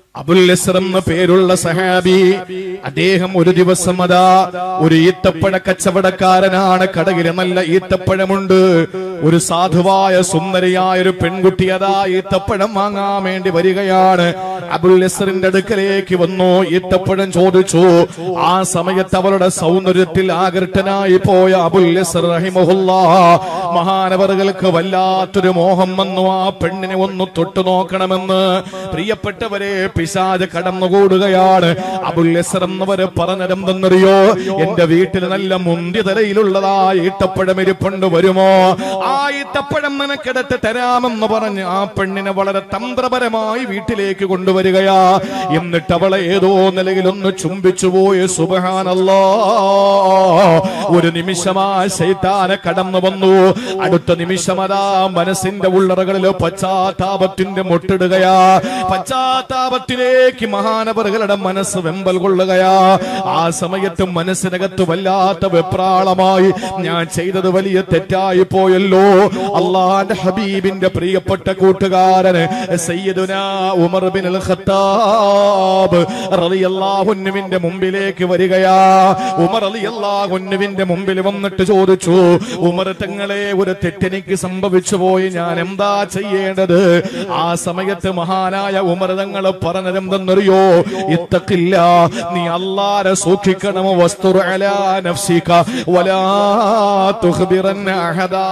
അബുൽ ഇസ്ർ എന്ന പേരുള്ള സഹാബി അദ്ദേഹം ഒരു ദിവസം അതാ ഒരു ഈത്തപ്പഴ കച്ചവടക്കാരനാണ് കടയിൽ നല്ല ഈത്തപ്പഴമുണ്ട് ഒരു സാധുവായ സുന്ദരിയായ ഒരു പെൺകുട്ടി അതാ ഈത്തപ്പഴം വാങ്ങാൻ വേണ്ടി വരികയാണ് അബുൽ ഇസ്റിന്റെ അടുക്കലേക്ക് വന്നു ഈത്തപ്പഴം ചോദിച്ചു ആ സമയത്ത് അവളുടെ സൗന്ദര്യത്തിൽ ആകൃഷ്ടനായി പോയ അബുൽ ഇസ്ർ റഹിമഹുല്ല മഹാനവറുകൾക്ക് വല്ലാത്തൊരു മോഹം വന്നു ആ പെണ്ണിനെ ഒന്ന് തൊട്ടു നോക്കണമെന്ന് പ്രിയപ്പെട്ടവരെ പിശാജ് കടന്നുകൂടുകയാണ് അബുൽ ഇസ്ർ എന്നവര് പറഞ്ഞതെന്തെന്നറിയോ എന്റെ വീട്ടിൽ നല്ല മുന്തി തലയിലുള്ളതാ ഈത്തപ്പഴം ഇരിപ്പുണ്ട് വരുമോ ആ ഈത്തപ്പഴം നിനക്കെടുത്ത് തരാമെന്ന് പറഞ്ഞ് ആ പെണ്ണിനെ വളരെ തന്ത്രപരമായി വീട്ടിലേക്ക് കൊണ്ടുവരികയാ എന്നിട്ട് അവളെ ഏതോ നിലയിൽ ഒന്ന് ചുംബിച്ചു പോയി സുബഹാനല്ലോ ഒരു നിമിഷമാ ശൈത്താനെ കടന്നു വന്നു അടുത്ത നിമിഷമതാ മനസ്സിന്റെ ഉള്ളറകളിൽ പശ്ചാത്താപത്തിന്റെ മുട്ടിടുകയാ പശ്ചാത്താപത്തിലേക്ക് മഹാനവറുകളുടെ മനസ്സ് വെമ്പൽ കൊള്ളുകയാ ആ സമയത്ത് മനസ്സിനകത്ത് വല്ലാത്ത വെപ്രാളമായി ഞാൻ ചെയ്തത് വലിയ തെറ്റായി പോയല്ലോ അള്ളാന്റെ ഹബീബിന്റെ പ്രിയപ്പെട്ട കൂട്ടുകാരന് സയ്യിദുന ഉമർ ബിൻ അൽ ഖത്താബ് റളിയല്ലാഹുവിന്റെ മുമ്പിലേക്ക് വരികയാ ഉമർ റളിയല്ലാഹുവിന്റെ മുമ്പിൽ വന്നിട്ട് ചോദിച്ചു ഉമർ തങ്ങളെ ഒരു തെറ്റെനിക്ക് സംഭവിച്ചു പോയി ഞാൻ എന്താ ചെയ്യേണ്ടത് ആ സമയത്ത് മഹാനായ ഉമർ തങ്ങൾ പറഞ്ഞതെന്തെന്നറിയോ ഇത്തക്കില്ല നീ അല്ലാരെ സൂക്ഷിക്കണം വസ്തുർ അലാ നഫ്സിക വലാ തുഖ്ബിറന്ന അഹദാ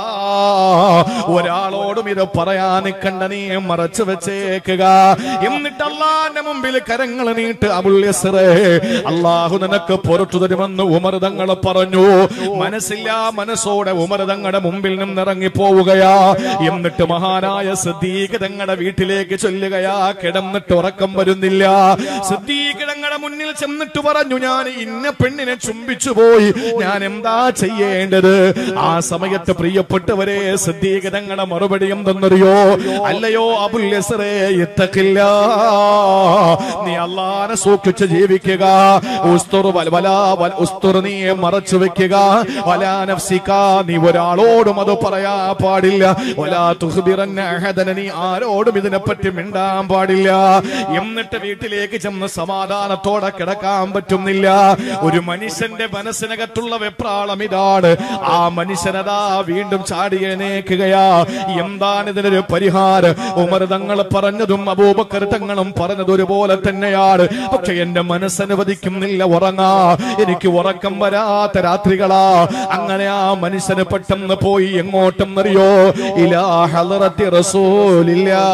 ഒരാളോടും ഇത് പറയാ നിക്കണ്ട നീ മറച്ചു വെച്ചേക്കുക എന്നിട്ട് അള്ളാന്റെ മുമ്പിൽ കരങ്ങൾ നീട്ട് അബുൽ യസ്റേ അള്ളാഹു നിനക്ക് പുറത്തു തരുമെന്ന് ഉമർ തങ്ങൾ പറഞ്ഞു മനസ്സില്ല മനസ്സോടെ ഉമർ തങ്ങളുടെ മുമ്പിൽ നിന്ന് ഇറങ്ങി പോവുകയാ എന്നിട്ട് മഹാനായ സിദ്ദീഖ് തങ്ങളുടെ വീട്ടിലേക്ക് ചൊല്ലുകയാ കിടന്നിട്ട് ഉറക്കം വരുന്നില്ല സിദ്ദീഖ് തങ്ങളുടെ മുന്നിൽ ചെന്നിട്ട് പറഞ്ഞു ഞാൻ ഇന്ന പെണ്ണിനെ ചുംബിച്ചു പോയി ഞാൻ എന്താ ചെയ്യേണ്ടത് ആ സമയത്ത് പ്രിയപ്പെട്ടവരെ സിദ്ദീഖ് തങ്ങളുടെ മറുപടി എന്തെന്നറിയോ അല്ലയോ അബുൽ യസ്റേ ഇത്തക്കില്ല നീ അള്ളാനെ സൂക്ഷിച്ച് ജീവിക്കുക ഉസ്തുർ വൽ- വലാ വൽ- ഉസ്തുർ നീ മറച്ചു വെക്കുക വലാ നഫ്സിക നീ ഒരാളോടും അത് പറയാ പാടില്ല വലാ തുഹ്ബിറന്ന അഹദന നീ ആരോടും ഇതിനെപ്പറ്റി മിണ്ടാൻ പാടില്ല എന്നിട്ട് വീട്ടിലേക്ക് ചെന്ന് സമാധാനത്തോടെ കിടക്കാൻ പറ്റുന്നില്ല ഒരു മനുഷ്യന്റെ മനസ്സിനകത്തുള്ള വെപ്രാളം ഇതാണ് ആ മനുഷ്യനതാ വീണ്ടും ചാടി എഴുന്നേക്കുകയാ എന്താണ് ഇതിനൊരു പരിഹാരം ഉമർ തങ്ങൾ പറഞ്ഞതും അബൂബക്കർ തങ്ങളും പറഞ്ഞത് ഒരുപോലെ തന്നെയാണ് പക്ഷെ എന്റെ മനസ്സനുവദിക്കുന്നില്ല ഉറങ്ങാ എനിക്ക് ഉറക്കം വരാത്ത രാത്രികളാ അങ്ങനെ ആ മനുഷ്യന് പെട്ടെന്ന് പോയി എങ്ങോട്ടും അറിയോ ഇലാ ഹളറത്തി റസൂലില്ലാ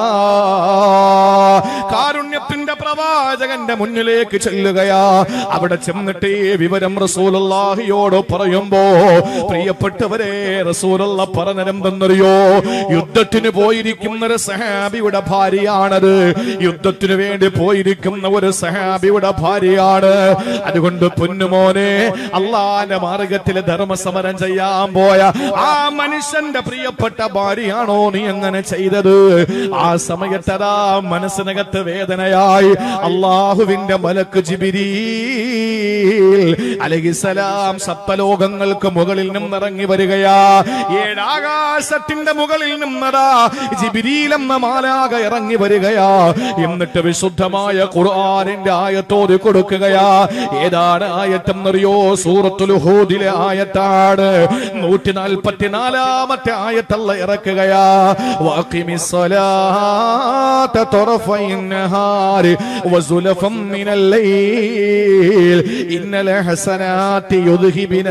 കാരുണ്യത്തിന്റെ പ്രവാചകന്റെ മുന്നിലേക്ക് ചെല്ലുകയാ അവിടെ ചെന്നിട്ട് ഈ വിവരം റസൂലുള്ളാഹിയോട് പറയുമ്പോ പ്രിയപ്പെട്ടവരെ റസൂലുള്ള പറഞ്ഞതെന്തെന്നറിയോ യുദ്ധത്തിന് പോയിരിക്കുന്ന ഒരു സഹാബിയുടെ ഭാര്യയാണത് യുദ്ധത്തിന് വേണ്ടി പോയിരിക്കുന്ന ഒരു സഹാബിയുടെ ഭാര്യയാണ് അതുകൊണ്ട് പൊന്നുമോനെ അള്ളാന്റെ മാർഗത്തിൽ ധർമ്മസമരം ചെയ്യാൻ പോയ ആ മനുഷ്യന്റെ പ്രിയപ്പെട്ട ഭാര്യയാണോ നീ അങ്ങനെ ചെയ്തത് ആ സമയത്തതാ മനസ്സിനകത്ത് വേദനയായി അള്ളാഹുവിന്റെ മലക്ക് ജിബിരീ അലഹിസലാം സപ്തലോകങ്ങൾക്ക് മുകളിൽ നിന്നിറങ്ങി വരികയാ ഏഴാകാശത്തിന്റെ മുകളിൽ നിന്നതാ ജിബിരിയിൽ എന്ന മാലാക ഇറങ്ങി വരികയാ എന്നിട്ട് വിശുദ്ധമായ ഖുർആനിന്റെ ആയത്തോതി കൊടുക്കുകയാ ഏതാണ് ആയത്തെന്നറിയോ സൂറത്തുൽ ഹൂദിലെ ആയത്താണ് നൂറ്റി നാൽപ്പത്തിനാലാമത്തെ ആയത്തല്ല ഇറക്കുകയാ വാഖിമിസ്സലാത്ത طرفي النهار وزلفا من الليل إن الحسنات يذهبن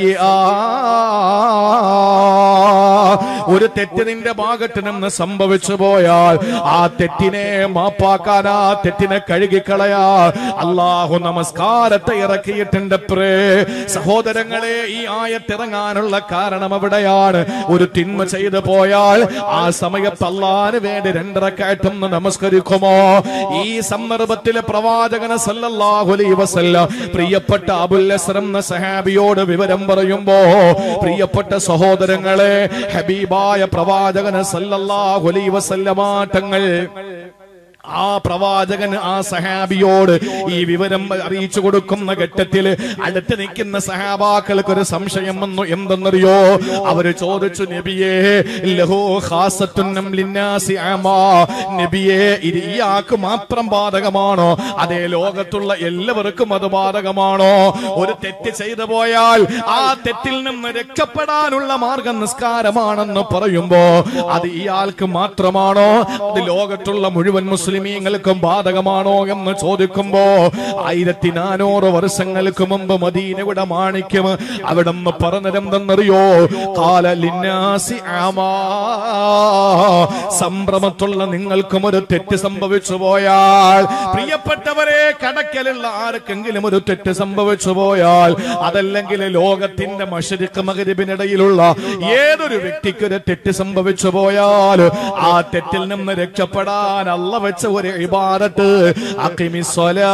السيئات ഒരു തെറ്റ് നിന്റെ ഭാഗത്ത് നിന്ന് സംഭവിച്ചു പോയാൽ ആ തെറ്റിനെ മാപ്പാക്കാൻ ആ തെറ്റിനെ കഴുകിക്കളയാ അള്ളാഹു നമസ്കാരത്തെ ഇറക്കിയിട്ടുണ്ട് പ്രേ സഹോദരങ്ങളെ ഈ ആയത്തിറങ്ങാനുള്ള കാരണം എവിടെയാണ് ഒരു തിന്മ ചെയ്തു പോയാൽ ആ സമയത്ത് അള്ളാന് വേണ്ടി രണ്ടരക്കായിട്ടൊന്ന് നമസ്കരിക്കുമോ ഈ സന്ദർഭത്തിലെ പ്രവാചകന സല്ലല്ലാഹു അലൈഹി വസല്ലം പ്രിയപ്പെട്ട അബുൽ അസ്രം എന്ന സഹാബിയോട് വിവരം പറയുമ്പോ പ്രിയപ്പെട്ട സഹോദരങ്ങളെ ഹബീബായ പ്രവാചകന സല്ലല്ലാഹു അലൈഹി വസല്ലമാ തങ്ങൾ ആ പ്രവാചകൻ ആ സഹാബിയോട് ഈ വിവരം അറിയിച്ചു കൊടുക്കുന്ന ഘട്ടത്തില് അടുത്ത് നിൽക്കുന്ന സഹാബാക്കൾക്ക് ഒരു സംശയം വന്നു എന്തെന്നറിയോ അവര് ചോദിച്ചു നബിയേ ലഹോ ഖാസത്തുന്നം ലിന്നാസി ആമാ നബിയേ ഇത് ഇയാൾക്ക് മാത്രം ബാധകമാണോ അതേ ലോകത്തുള്ള എല്ലാവർക്കും അത് ബാധകമാണോ ഒരു തെറ്റ് ചെയ്തു പോയാൽ ആ തെറ്റിൽ നിന്ന് രക്ഷപ്പെടാനുള്ള മാർഗം നിസ്കാരമാണെന്ന് പറയുമ്പോ അത് ഇയാൾക്ക് മാത്രമാണോ അത് ലോകത്തുള്ള മുഴുവൻ മുസ്ലിമീങ്ങൾക്കും ബാധകമാണോ എന്ന് ചോദിക്കുമ്പോ ആയിരത്തി നാനൂറ് വർഷങ്ങൾക്ക് മുമ്പ് മദീനയുടെ മാണിക്യം അവിടെ നിന്ന് പറഞ്ഞതെന്തെന്നറിയോ കാല ലിന്നാസി ആമാ സംഭ്രമത്തുള്ള നിങ്ങൾക്കും ഒരു തെറ്റ് സംഭവിച്ചു പോയാൽ പ്രിയപ്പെട്ടവരെ കടക്കലുള്ള ആർക്കെങ്കിലും ഒരു തെറ്റ് സംഭവിച്ചു പോയാൽ അതല്ലെങ്കിൽ ലോകത്തിന്റെ മഷരിക്ക് മകരിബിനിടയിലുള്ള ഏതൊരു വ്യക്തിക്ക് ഒരു തെറ്റ് സംഭവിച്ചു പോയാൽ ആ തെറ്റിൽ നിന്ന് രക്ഷപ്പെടാൻ അല്ല വെച്ച ഒരു ഇബാദത്ത് അക്കിമിസ്വലാ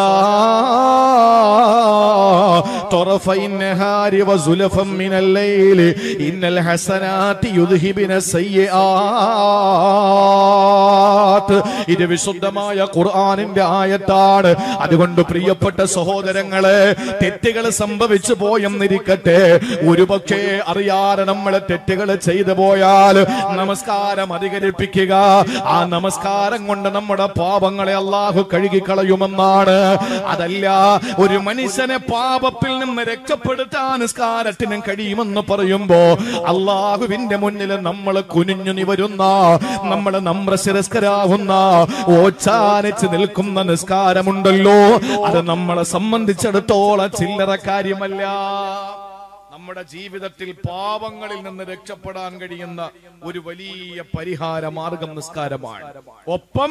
طرفي النهار وزلفا من الليل إن الحسنات يذهبن السيئات ഇത് വിശുദ്ധമായ ഖുർആനിന്റെ ആയത്താണ് അതുകൊണ്ട് പ്രിയപ്പെട്ട സഹോദരങ്ങളെ തെറ്റുകൾ സംഭവിച്ചു പോയെന്നിരിക്കട്ടെ ഒരുപക്ഷെ അറിയാതെ നമ്മളെ തെറ്റുകൾ ചെയ്തു പോയാൽ നമസ്കാരം അധികരിപ്പിക്കുക ആ നമസ്കാരം കൊണ്ട് നമ്മുടെ പാപങ്ങളെ അള്ളാഹു കഴുകിക്കളയുമെന്നാണ് അതല്ല ഒരു മനുഷ്യനെ പാപത്തിൽ നിന്ന് രക്ഷപ്പെടുത്താൻ നിസ്കാരത്തിനും കഴിയുമെന്ന് പറയുമ്പോ അള്ളാഹുവിന്റെ മുന്നിൽ നമ്മൾ കുനിഞ്ഞു നിവരുന്ന നമ്മൾ നമ്രശിരസ്കരാവുന്ന ഓച്ചാനിച്ച് നിൽക്കുന്ന നിസ്കാരമുണ്ടല്ലോ അത് നമ്മളെ സംബന്ധിച്ചിടത്തോളം ചില്ലറ കാര്യമല്ല നമ്മുടെ ജീവിതത്തിൽ പാപങ്ങളിൽ നിന്ന് രക്ഷപ്പെടാൻ കഴിയുന്ന ഒരു വലിയ പരിഹാര മാർഗം നിസ്കാരമാണ് ഒപ്പം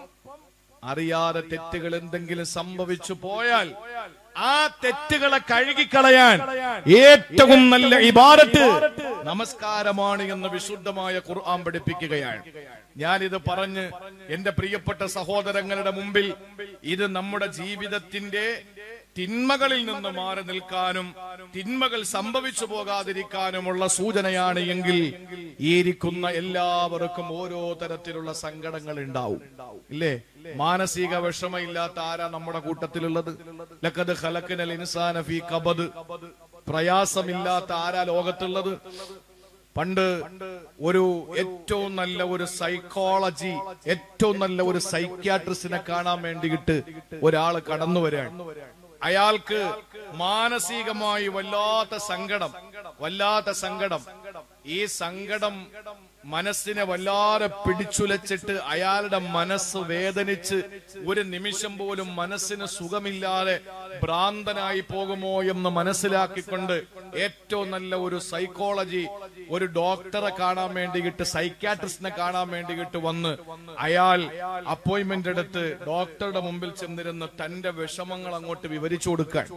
അറിയാതെ തെറ്റുകൾ എന്തെങ്കിലും സംഭവിച്ചു പോയാൽ ആ തെറ്റുകളെ കഴുകിക്കളയാൻ ഏറ്റവും നല്ല ഇബാരത്ത് നമസ്കാരമാണ് എന്ന് വിശുദ്ധമായ ഖുർആൻ പഠിപ്പിക്കുകയാണ് ഞാനിത് പറഞ്ഞ് എന്റെ പ്രിയപ്പെട്ട സഹോദരങ്ങളുടെ മുമ്പിൽ ഇത് നമ്മുടെ ജീവിതത്തിന്റെ തിന്മകളിൽ നിന്ന് മാറി നിൽക്കാനും തിന്മകൾ സംഭവിച്ചു പോകാതിരിക്കാനുമുള്ള സൂചനയാണ് എങ്കിൽ ഈ ഇരിക്കുന്ന എല്ലാവർക്കും ഓരോ തരത്തിലുള്ള സങ്കടങ്ങൾ ഉണ്ടാവും ഇല്ലേ മാനസിക വിഷമയില്ലാത്ത ആരാ നമ്മുടെ കൂട്ടത്തിലുള്ളത് ലക്കത് ഖലഖനൽ ഇൻസാന ഫീ കബദ് പ്രയാസമില്ലാത്ത ആരാ ലോകത്തുള്ളത് പണ്ട് ഒരു ഏറ്റവും നല്ല ഒരു സൈക്കോളജി ഏറ്റവും നല്ല ഒരു സൈക്യാട്രിസ്റ്റിനെ കാണാൻ വേണ്ടിയിട്ട് ഒരാള് കടന്നു വരികയാണ് അയാൾക്ക് മാനസികമായി വല്ലാത്ത സങ്കടം വല്ലാത്ത സങ്കടം ഈ സങ്കടം മനസ്സിനെ വല്ലാതെ പിടിച്ചുലച്ചിട്ട് അയാളുടെ മനസ്സ് വേദനിച്ച് ഒരു നിമിഷം പോലും മനസ്സിന് സുഖമില്ലാതെ ഭ്രാന്തനായി പോകുമോ എന്ന് മനസ്സിലാക്കിക്കൊണ്ട് ഏറ്റവും നല്ല ഒരു സൈക്കോളജി ഒരു ഡോക്ടറെ കാണാൻ വേണ്ടിയിട്ട് സൈക്യാട്രിസ്റ്റിനെ കാണാൻ വേണ്ടിയിട്ട് വന്ന് അയാൾ അപ്പോയിന്റ്മെന്റ് എടുത്ത് ഡോക്ടറുടെ മുമ്പിൽ ചെന്നിരുന്ന് തന്റെ വിഷമങ്ങൾ അങ്ങോട്ട് വിവരിച്ചു കൊടുക്കാൻ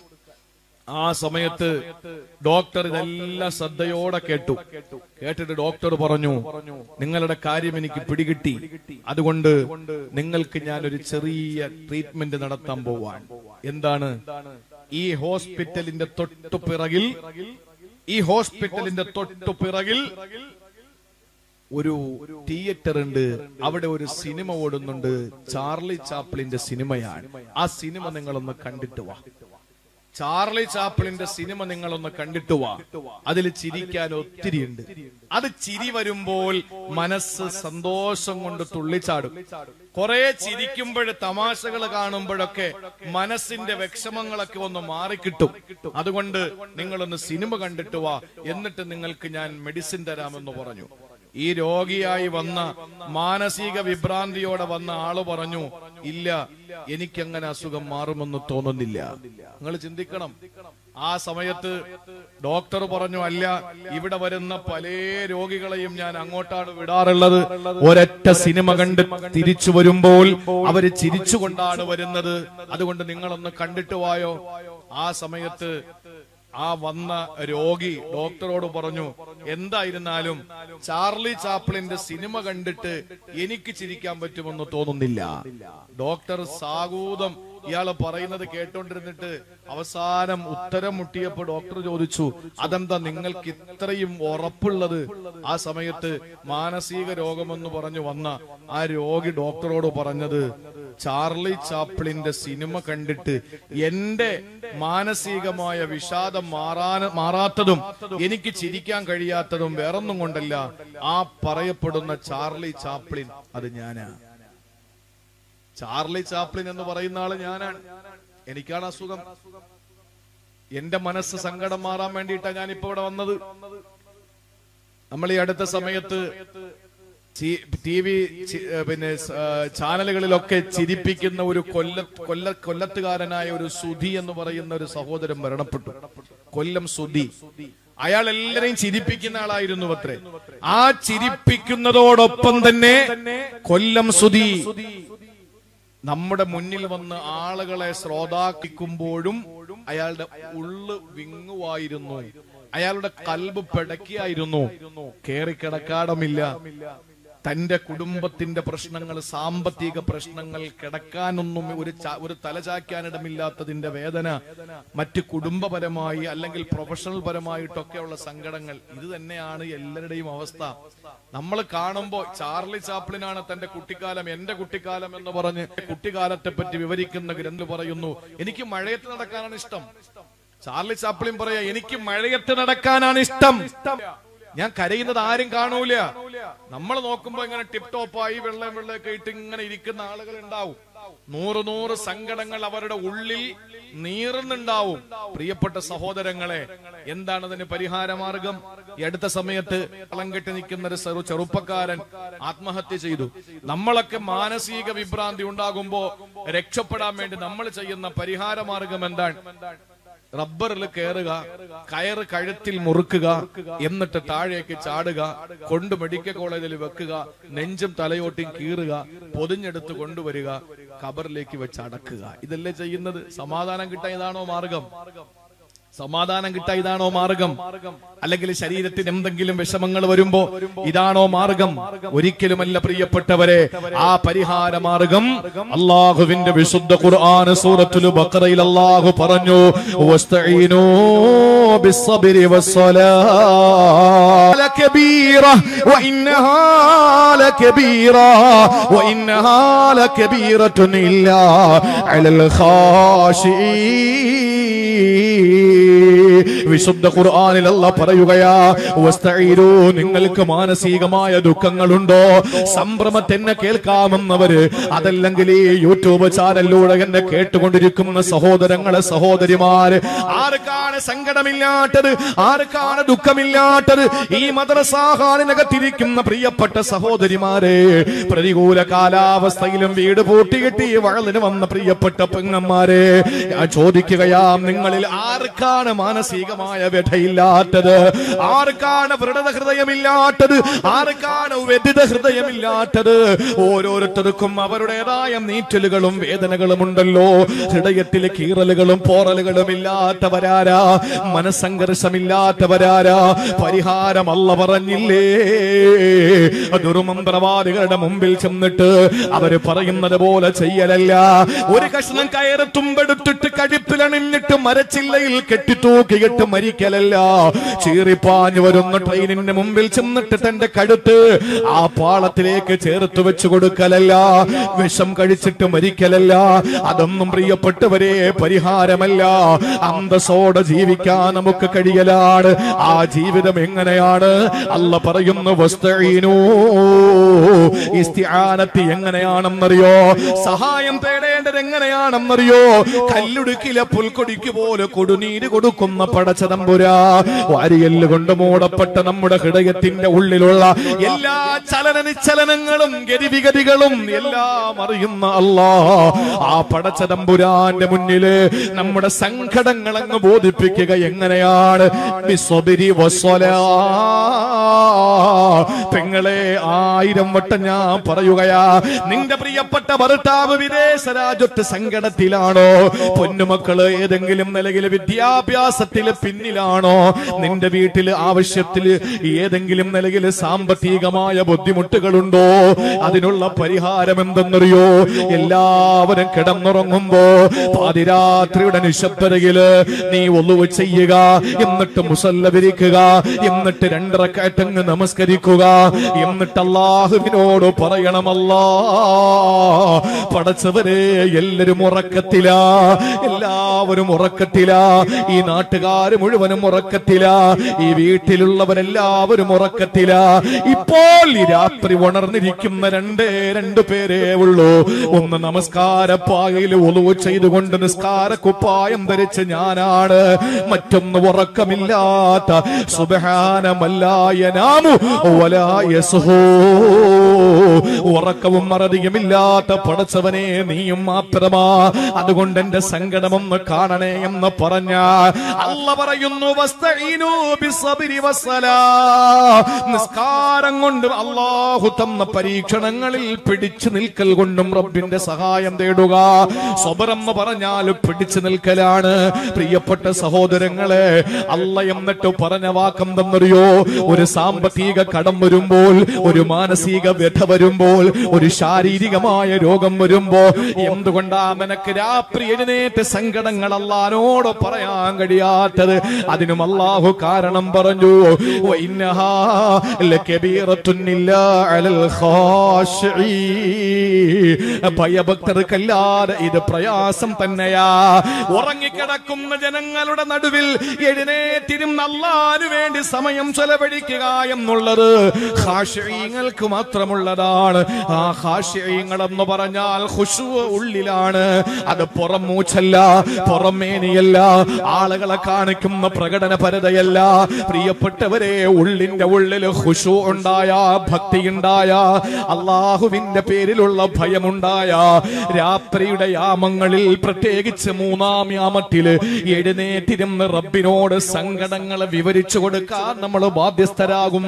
ആ സമയത്ത് ഡോക്ടർ ഇതെല്ലാം ശ്രദ്ധയോടെ കേട്ടു കേട്ടിട്ട് ഡോക്ടർ പറഞ്ഞു നിങ്ങളുടെ കാര്യം എനിക്ക് പിടികിട്ടി അതുകൊണ്ട് നിങ്ങൾക്ക് ഞാൻ ഒരു ചെറിയ ട്രീറ്റ്മെന്റ് നടത്താൻ പോവാൻ എന്താണ് ഈ ഹോസ്പിറ്റലിന്റെ തൊട്ടു പിറകിൽ ഈ ഹോസ്പിറ്റലിന്റെ തൊട്ടു പിറകിൽ ഒരു തിയേറ്റർ ഉണ്ട് അവിടെ ഒരു സിനിമ ഓടുന്നുണ്ട് ചാർലി ചാപ്ലിന്റെ സിനിമയാണ് ആ സിനിമ നിങ്ങളൊന്ന് കണ്ടിട്ട് വാ ചാർലി ചാപ്പിളിന്റെ സിനിമ നിങ്ങളൊന്ന് കണ്ടിട്ട് വാ അതിൽ ചിരിക്കാൻ ഒത്തിരി ഉണ്ട് അത് ചിരി വരുമ്പോൾ മനസ്സ് സന്തോഷം കൊണ്ട് തുള്ളിച്ചാടും കുറെ ചിരിക്കുമ്പോൾ തമാശകൾ കാണുമ്പോഴൊക്കെ മനസ്സിന്റെ വിഷമങ്ങളൊക്കെ ഒന്ന് മാറിക്കിട്ടും അതുകൊണ്ട് നിങ്ങളൊന്ന് സിനിമ കണ്ടിട്ട് വാ എന്നിട്ട് നിങ്ങൾക്ക് ഞാൻ മെഡിസിൻ തരാമെന്ന് പറഞ്ഞു ഈ രോഗിയായി വന്ന മാനസിക വിഭ്രാന്തിയോടെ വന്ന ആള് പറഞ്ഞു ഇല്ല എനിക്കങ്ങനെ അസുഖം മാറുമെന്ന് തോന്നുന്നില്ല നിങ്ങൾ ചിന്തിക്കണം ആ സമയത്ത് ഡോക്ടർ പറഞ്ഞു അല്ല ഇവിടെ വരുന്ന പല രോഗികളെയും ഞാൻ അങ്ങോട്ടാണ് വിടാറുള്ളത് ഒരൊറ്റ സിനിമ കണ്ട് തിരിച്ചു വരുമ്പോൾ അവര് ചിരിച്ചുകൊണ്ടാണ് വരുന്നത് അതുകൊണ്ട് നിങ്ങളൊന്ന് കണ്ടിട്ട് വായോ ആ സമയത്ത് ആ വന്ന രോഗി ഡോക്ടറോട് പറഞ്ഞു എന്തായിരുന്നാലും ചാർലി ചാപ്ലിന്റെ സിനിമ കണ്ടിട്ട് എനിക്ക് ചിരിക്കാൻ പറ്റുമെന്ന് തോന്നുന്നില്ല ഡോക്ടർ സാഗൂതം ഇയാള് പറയുന്നത് കേട്ടോണ്ടിരുന്നിട്ട് അവസാനം ഉത്തരം മുട്ടിയപ്പോ ഡോക്ടർ ചോദിച്ചു അതെന്താ നിങ്ങൾക്ക് ഇത്രയും ഉറപ്പുള്ളത് ആ സമയത്ത് മാനസിക രോഗമെന്ന് പറഞ്ഞു വന്ന ആ രോഗി ഡോക്ടറോട് പറഞ്ഞത് ചാർലി ചാപ്ലിന്റെ സിനിമ കണ്ടിട്ട് എന്റെ മാനസികമായ വിഷാദം മാറാൻ മാറാത്തതും എനിക്ക് ചിരിക്കാൻ കഴിയാത്തതും വേറൊന്നും കൊണ്ടല്ല ആ പറയപ്പെടുന്ന ചാർലി ചാപ്ലിൻ അത് ഞാനാ ചാർലി ചാപ്ലിൻ എന്ന് പറയുന്ന ആള് ഞാനാണ് എനിക്കാണ് അസുഖം എന്റെ മനസ്സ് സങ്കടം മാറാൻ വേണ്ടിയിട്ടാണ് ഞാൻ ഇപ്പൊ ഇവിടെ വന്നത് നമ്മൾ ഈ അടുത്ത സമയത്ത് ടി വി പിന്നെ സ- ആ, ചാനലുകളിലൊക്കെ ചിരിപ്പിക്കുന്ന ഒരു കൊല്ല കൊല്ല കൊല്ലത്തുകാരനായ ഒരു സുധി എന്ന് പറയുന്ന ഒരു സഹോദരൻ മരണപ്പെട്ടു കൊല്ലം സുധി അയാൾ എല്ലാരെയും ചിരിപ്പിക്കുന്ന ആളായിരുന്നു അത്രേ ആ ചിരിപ്പിക്കുന്നതോടൊപ്പം തന്നെ കൊല്ലം സുധി നമ്മുടെ മുന്നിൽ വന്ന് ആളുകളെ ശ്രോതാക്കിക്കുമ്പോഴും അയാളുടെ ഉള്ളു വിങ്ങുവായിരുന്നു അയാളുടെ കൽബ് പിടക്കിയായിരുന്നു കേറിക്കിടക്കാടമില്ല തന്റെ കുടുംബത്തിന്റെ പ്രശ്നങ്ങൾ സാമ്പത്തിക പ്രശ്നങ്ങൾ കിടക്കാനൊന്നും ഒരു ച- ഒരു തലചാക്കാനിടമില്ലാത്തതിന്റെ വേദന മറ്റ് കുടുംബപരമായി അല്ലെങ്കിൽ പ്രൊഫഷണൽ പരമായിട്ടൊക്കെയുള്ള സങ്കടങ്ങൾ ഇത് തന്നെയാണ് എല്ലാവരുടെയും അവസ്ഥ നമ്മൾ കാണുമ്പോ ചാർലി ചാപ്ലിനാണ് തന്റെ കുട്ടിക്കാലം എന്റെ കുട്ടിക്കാലം എന്ന് പറഞ്ഞ് കുട്ടിക്കാലത്തെ പറ്റി വിവരിക്കുന്ന ഗ്രന്ഥ പറയുന്നു എനിക്ക് മഴയത്ത് നടക്കാനാണ് ഇഷ്ടം ചാർലി ചാപ്ലിൻ പറയാ എനിക്ക് മഴയത്ത് നടക്കാനാണ് ഇഷ്ടം ഞാൻ കരയുന്നത് ആരും കാണൂല നമ്മൾ നോക്കുമ്പോ ഇങ്ങനെ ടിപ് ടോപ്പായി വെള്ളം വെള്ളമൊക്കെ ഇട്ട് ഇങ്ങനെ ഇരിക്കുന്ന ആളുകൾ ഉണ്ടാവും നൂറ് നൂറ് സങ്കടങ്ങൾ അവരുടെ ഉള്ളിൽ നീറുന്നുണ്ടാവും പ്രിയപ്പെട്ട സഹോദരങ്ങളെ എന്താണ് അതിന് പരിഹാരമാർഗം ഈ അടുത്ത സമയത്ത് വള്ളം കെട്ടി നിൽക്കുന്ന ഒരു ചെറു ചെറുപ്പക്കാരൻ ആത്മഹത്യ ചെയ്തു നമ്മളൊക്കെ മാനസിക വിഭ്രാന്തി ഉണ്ടാകുമ്പോ രക്ഷപ്പെടാൻ വേണ്ടി നമ്മൾ ചെയ്യുന്ന പരിഹാരമാർഗം എന്താണ് റബ്ബറിൽ കയറുക കയറ് കഴുത്തിൽ മുറുക്കുക എന്നിട്ട് താഴേക്ക് ചാടുക കൊണ്ട് മെഡിക്കൽ കോളേജിൽ വെക്കുക നെഞ്ചും തലയോട്ടിയും കീറുക പൊതിഞ്ഞെടുത്ത് കൊണ്ടുവരിക ഖബറിലേക്ക് വെച്ച് അടക്കുക ഇതല്ലേ ചെയ്യുന്നത് സമാധാനം കിട്ടാൻ ഇതാണോ മാർഗം സമാധാനം കിട്ടാൻ ഇതാണോ മാർഗം അല്ലെങ്കിൽ ശരീരത്തിന് എന്തെങ്കിലും വിഷമങ്ങൾ വരുമ്പോ ഇതാണോ മാർഗം ഒരിക്കലുമല്ല പ്രിയപ്പെട്ടവരെ ആ പരിഹാര മാർഗം അള്ളാഹുവിന്റെ വിശുദ്ധ ഖുർആൻ സൂറത്തുൽ ബഖറയിൽ അള്ളാഹു പറഞ്ഞു വസ്തഈനൂ ബിസ്സബ്രി വസ്സലാ ലകബീറ വഇന്നഹാ ലകബീറ വഇന്നഹാ ലകബീറത്തുൻ ഇല്ലാ അലൽ ഖാശിഈൻ വിശുദ്ധ ഖുർആനിൽ അല്ല പറയുകയാ വസ്തഈനൂ നിങ്ങൾക്ക് മാനസികമായ ദുഃഖങ്ങളുണ്ടോ സംഭ്രമത്തെന്നെ കേൾക്കാമെന്നവര് അതല്ലെങ്കിൽ ഈ യൂട്യൂബ് ചാനലിലൂടെ എന്നെ കേട്ടുകൊണ്ടിരിക്കുന്ന സഹോദരങ്ങളെ സഹോദരിമാര് ആർക്കാണ് സങ്കടമില്ലാത്തത് ആർക്കാണ് ദുഃഖമില്ലാത്തത് ഈ മദ്രസാഹാലിനകത്തിരിക്കുന്ന പ്രിയപ്പെട്ട സഹോദരിമാരെ പ്രതികൂല കാലാവസ്ഥയിലും വീട് പൂട്ടിക്കെട്ടി വഴലിന് വന്ന പ്രിയപ്പെട്ട പെങ്ങന്മാരെ ഞാൻ ചോദിക്കുകയാം നിങ്ങളിൽ ആർക്കാണ് മാനസികമായ വ്യഥയില്ലാത്തത് ആർക്കാണ് വ്രണത ഹൃദയമില്ലാത്തത് ആർക്കാണ് വ്യതിത ഹൃദയമില്ലാത്തത് ഓരോരുത്തർക്കും അവരുടേതായ നീറ്റലുകളും വേദനകളും ഉണ്ടല്ലോ ഹൃദയത്തിലെ കീറലുകളും പോറലുകളും ഇല്ലാത്തവരാരാ മനസ്സംഘർഷമില്ലാത്തവരാരാ പരിഹാരം അല്ല പറഞ്ഞില്ലേ ദുർമന്ത്രവാദികളുടെ മുമ്പിൽ ചെന്നിട്ട് അവര് പറയുന്നത് പോലെ ചെയ്യലല്ല ഒരു കഷ്ണം കയറ് തുമ്പെടുത്തിട്ട് കഴുപ്പിലണിഞ്ഞിട്ട് മരച്ചില്ലയിൽ കെട്ടിത്തൂക്കിയിട്ട് മരിക്കലല്ല ചീറിപ്പാഞ്ഞു വരുന്ന ട്രെയിനിന്റെ മുമ്പിൽ ചെന്നിട്ട് തന്റെ കഴുത്ത് ആ പാളത്തിലേക്ക് ചേർത്ത് വെച്ചു കൊടുക്കലല്ല വിഷം കഴിച്ചിട്ട് മരിക്കലല്ല അതൊന്നും പ്രിയപ്പെട്ടവരെ പരിഹാരമല്ല അന്തസ്സോടെ ജീവിക്കാൻ നമുക്ക് കഴിയലാണ് ആ ജീവിതം എങ്ങനെയാണ് അല്ല പറയുന്നു വസ്തഈനൂ ഇസ്തിആനത്ത് എങ്ങനെയാണെന്നറിയോ സഹായം തേടേണ്ടത് എങ്ങനെയാണെന്നറിയോ കല്ലുടുക്കിലെ പുൽക്കൊടിക്ക് പോലെ കൊടുനീര് കൊടുക്കുന്ന പടച്ചതമ്പുരാ വാരിയല് കൊണ്ട് മൂടപ്പെട്ട നമ്മുടെ ഹൃദയത്തിന്റെ ഉള്ളിലുള്ള എല്ലാ ചലന നിശ്ചലനങ്ങളും ഗതിവിഗതികളും എല്ലാം അറിയുന്ന അല്ലാ ആ പടച്ചതമ്പുരാന്റെ മുന്നില് നമ്മുടെ സങ്കടങ്ങൾ അങ്ങ് ബോധിപ്പിക്കുക എങ്ങനെയാണ് ബിസ്വബിരി വസ്വലാ. പെങ്ങളെ ആയിരം വട്ടം ഞാൻ പറയുകയാ നിന്റെ പ്രിയപ്പെട്ട ഭർത്താവ് വിദേശ രാജ്യത്ത് സങ്കടത്തിലാണോ പൊന്നുമക്കള് ഏതെങ്കിലും നിലയിൽ വിദ്യാഭ്യാസത്തിൽ പ്രയാസത്തില് പിന്നിലാണോ നിന്റെ വീട്ടില് ആവശ്യത്തില് ഏതെങ്കിലും നിലയിൽ സാമ്പത്തികമായ ബുദ്ധിമുട്ടുകളുണ്ടോ അതിനുള്ള പരിഹാരം എന്തെന്നറിയോ എല്ലാവരും കിടന്നുറങ്ങുമ്പോ പാതിരാത്രിയുടെ നിശബ്ദതയില് നീ ഒന്നുവ് ചെയ്യുക എന്നിട്ട് മുസല്ല വിരിക്കുക എന്നിട്ട് രണ്ടരക്കാറ്റങ്ങ് നമസ്കരിക്കുക എന്നിട്ട് അള്ളാഹുവിനോട് പറയണമല്ലാ പടച്ചവരെ എല്ലാരും ഉറക്കത്തില എല്ലാവരും ഉറക്കത്തില ഈ നാട്ടുകാര് മുഴുവനും ഉറക്കത്തില ഈ വീട്ടിലുള്ളവരെല്ലാവരും ഉറക്കത്തില ഇപ്പോൾ ഈ രാത്രി ഉണർന്നിരിക്കുന്ന രണ്ടേ രണ്ടു പേരേ ഉള്ളൂ ഒന്ന് നമസ്കാരപ്പാകയിൽ ഒളിവ് ചെയ്തുകൊണ്ട് നിസ്കാര കുപ്പായം ധരിച്ച് ഞാനാണ് മറ്റൊന്ന് ഉറക്കമില്ലാത്ത സുബഹാനമല്ലായനാമു വലായസുഹോ ഉറക്കവും മറതിയുമില്ലാത്ത പടച്ചവനെ നീയും മാത്രമാ അതുകൊണ്ട് എന്റെ സങ്കടമൊന്ന് കാണണേ എന്ന് പറഞ്ഞ അല്ല പറയുന്നു വസ്തഈനു ബിസ്സബ്രി വസ്സലാ. നിസ്കാരം കൊണ്ടും അള്ളാഹു തന്ന പരീക്ഷണങ്ങളിൽ പിടിച്ചു നിൽക്കൽ കൊണ്ടും റബ്ബിന്റെ സഹായം തേടുക സ്വബറെന്ന് പറഞ്ഞാൽ പിടിച്ചു നിൽക്കലാണ് പ്രിയപ്പെട്ട സഹോദരങ്ങളെ അല്ല എന്നിട്ട് പറഞ്ഞ വാക്കെന്തെന്നറിയോ ഒരു സാമ്പത്തിക കടം വരുമ്പോൾ ഒരു മാനസിക വ്യഥ വരുമ്പോൾ ഒരു ശാരീരികമായ രോഗം വരുമ്പോ എന്തുകൊണ്ടാ നിനക്ക് രാത്രി എഴുന്നേറ്റ് സങ്കടങ്ങൾ അല്ലാനോട് പറയാൻ കഴിയാത്തത് അതിനും അള്ളാഹു കാരണം പറഞ്ഞു വൈന്നഹാ ലകബീറത്തുൻ ഇല്ലാ അലൽ ഖാശിഈൻ. ഭയഭക്തർക്കല്ലാതെ ഇത് പ്രയാസം തന്നെയാ ഉറങ്ങിക്കിടക്കുന്ന ജനങ്ങളുടെ നടുവിൽ എഴുന്നേറ്റിരും അല്ലാനു വേണ്ടി സമയം ചെലവഴിക്കുക എന്നുള്ളത് ഹാഷ്യങ്ങൾക്ക് മാത്രമുള്ളതാണ് ആ ഹാഷ്യങ്ങൾ എന്ന് പറഞ്ഞാൽ ഖുശൂ ഉള്ളിലാണ് അത് പുറം മൂച്ചല്ല പുറമേനിയല്ല ആളുകളെ കാണിക്കുന്ന പ്രകടന പരതയല്ല പ്രിയപ്പെട്ടവരെ ഉള്ളിന്റെ ഉള്ളിൽ ഖുശൂ ഉണ്ടായ ഭക്തി ഉണ്ടായ അള്ളാഹുവിന്റെ പേരിലുള്ള ഭയമുണ്ടായ രാത്രിയുടെ യാമങ്ങളിൽ പ്രത്യേകിച്ച് മൂന്നാം യാമത്തില് എഴുന്നേറ്റിരുന്ന് റബ്ബിനോട് സങ്കടങ്ങളെ വിവരിച്ചു കൊടുക്കാൻ നമ്മൾ ബാധ്യസ്ഥരാകും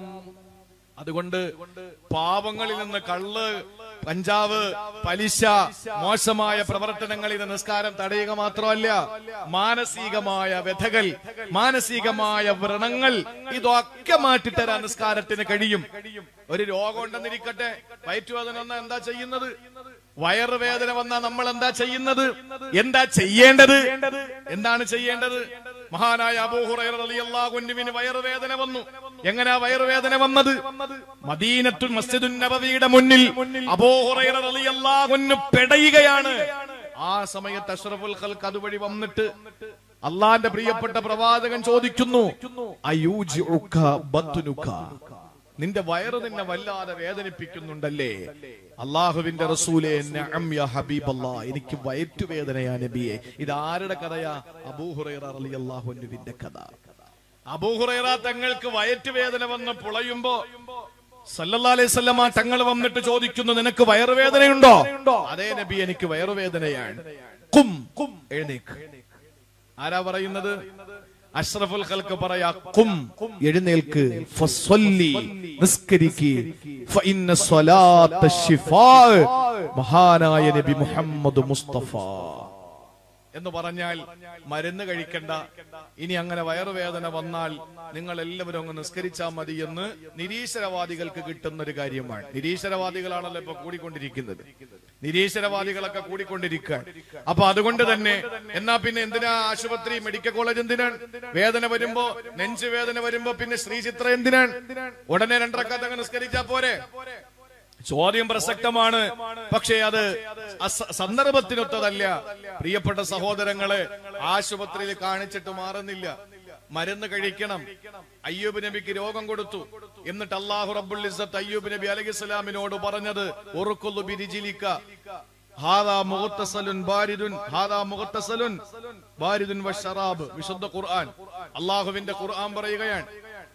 അതുകൊണ്ട് പാവങ്ങളിൽ നിന്ന് കള്ള് പഞ്ചാവ് പലിശ മോശമായ പ്രവർത്തനങ്ങളിൽ നിന്ന് നിസ്കാരം തടയുക മാത്രമല്ല മാനസികമായ വ്യഥകൾ മാനസികമായ വ്രണങ്ങൾ ഇതൊക്കെ മാറ്റിത്തരാൻ നിസ്കാരത്തിന് കഴിയും ഒരു രോഗം ഉണ്ടെന്നിരിക്കട്ടെ വയറ്റുവേദന വന്നാൽ എന്താ ചെയ്യുന്നത് വയറുവേദന വന്നാൽ നമ്മൾ എന്താ ചെയ്യുന്നത് എന്താ ചെയ്യേണ്ടത് എന്താണ് ചെയ്യേണ്ടത് മഹാനായ അബൂഹുറൈറിയാഹുവിന് വയറുവേദന വന്നു എങ്ങനെയാ വയറുവേദന വന്നത് മദീനത്തുൽ മസ്ജിദുൻ നബവിയുടെ മുന്നിൽ അബൂഹുറൈറിയാഹുവിന് പെടയുകയാണ് ആ സമയത്ത് അഷ്റഫുൽ ഖൽക്ക് അതുവഴി വന്നിട്ട് അള്ളാന്റെ പ്രിയപ്പെട്ട പ്രവാചകൻ ചോദിക്കുന്നു അയൂജിഉക ബത്നുക നിന്റെ വയറ് നിന്നെ വല്ലാതെ വേദനിപ്പിക്കുന്നുണ്ടല്ലേ അള്ളാഹുവിന്റെ റസൂലെ നഅം യാ ഹബീബല്ലാ എനിക്ക് വയറ്റുവേദനയാ നബിയെ ഇത് ആരുടെ കഥയാ അബൂഹുറൈറ റളിയല്ലാഹു അൻഹുവിന്റെ കഥ അബൂഹുറൈറ തങ്ങൾക്ക് വയറ്റുവേദന വന്ന് പുളയുമ്പോ സല്ലല്ലാഹു അലൈഹി വസല്ലമ തങ്ങൾ വന്നിട്ട് ചോദിക്കുന്നു നിനക്ക് വയറുവേദനയുണ്ടോ അതേ നബി എനിക്ക് വയറുവേദനയാണ് കും കും എഴുന്നേക്ക് ആരാ പറയുന്നത് അഷ്റഫുൽ ഖൽക്ക് പറയാ കും എഴുന്നേൽക്ക് ഫസ്വല്ലി നിസ്കരിക്ക് ഫഇന്ന സ്വലാത്ത ശിഫാ മഹാനായ നബി മുഹമ്മദ് മുസ്തഫ എന്ന് പറഞ്ഞാൽ മരുന്ന് കഴിക്കണ്ട ഇനി അങ്ങനെ വയറുവേദന വന്നാൽ നിങ്ങൾ എല്ലാവരും അങ്ങ് നിസ്കരിച്ചാൽ മതി എന്ന് നിരീശ്വരവാദികൾക്ക് കിട്ടുന്ന ഒരു കാര്യമാണ് നിരീശ്വരവാദികളാണല്ലോ ഇപ്പൊ കൂടിക്കൊണ്ടിരിക്കുന്നത് നിരീശ്വരവാദികളൊക്കെ കൂടിക്കൊണ്ടിരിക്കുകയാണ് അപ്പൊ അതുകൊണ്ട് തന്നെ എന്നാ പിന്നെ എന്തിനാ ആശുപത്രി മെഡിക്കൽ കോളേജ് എന്തിനാണ് വേദന വരുമ്പോ നെഞ്ചു വേദന വരുമ്പോ പിന്നെ ശ്രീചിത്ര എന്തിനാണ് ഉടനെ രണ്ടരക്കാത്ത അങ്ങ് നിസ്കരിച്ചാ പോരെ ചോദ്യം പ്രസക്തമാണ് പക്ഷേ അത് അസ- സന്ദർഭത്തിനൊത്തതല്ല പ്രിയപ്പെട്ട സഹോദരങ്ങളെ ആശുപത്രിയിൽ കാണിച്ചിട്ട് മാറുന്നില്ല മരുന്ന് കഴിക്കണം അയ്യൂബ് നബിക്ക് രോഗം കൊടുത്തു എന്നിട്ട് അള്ളാഹു റബ്ബുൽ ഇസ്സത്ത് അയ്യൂബ് നബി അലൈഹി സ്വലാമിനോട് പറഞ്ഞത് ഉറുക്കുള്ളു ബിരിജിലിക്ക ഹാദാ മുഗത്തസലുൻ ബാരിദുൻ ഹാദാ മുഗത്തസലുൻ ബാരിദുൻ വശറാബ് വിശുദ്ധ ഖുർആൻ അള്ളാഹുവിന്റെ ഖുർആൻ പറയുകയാണ്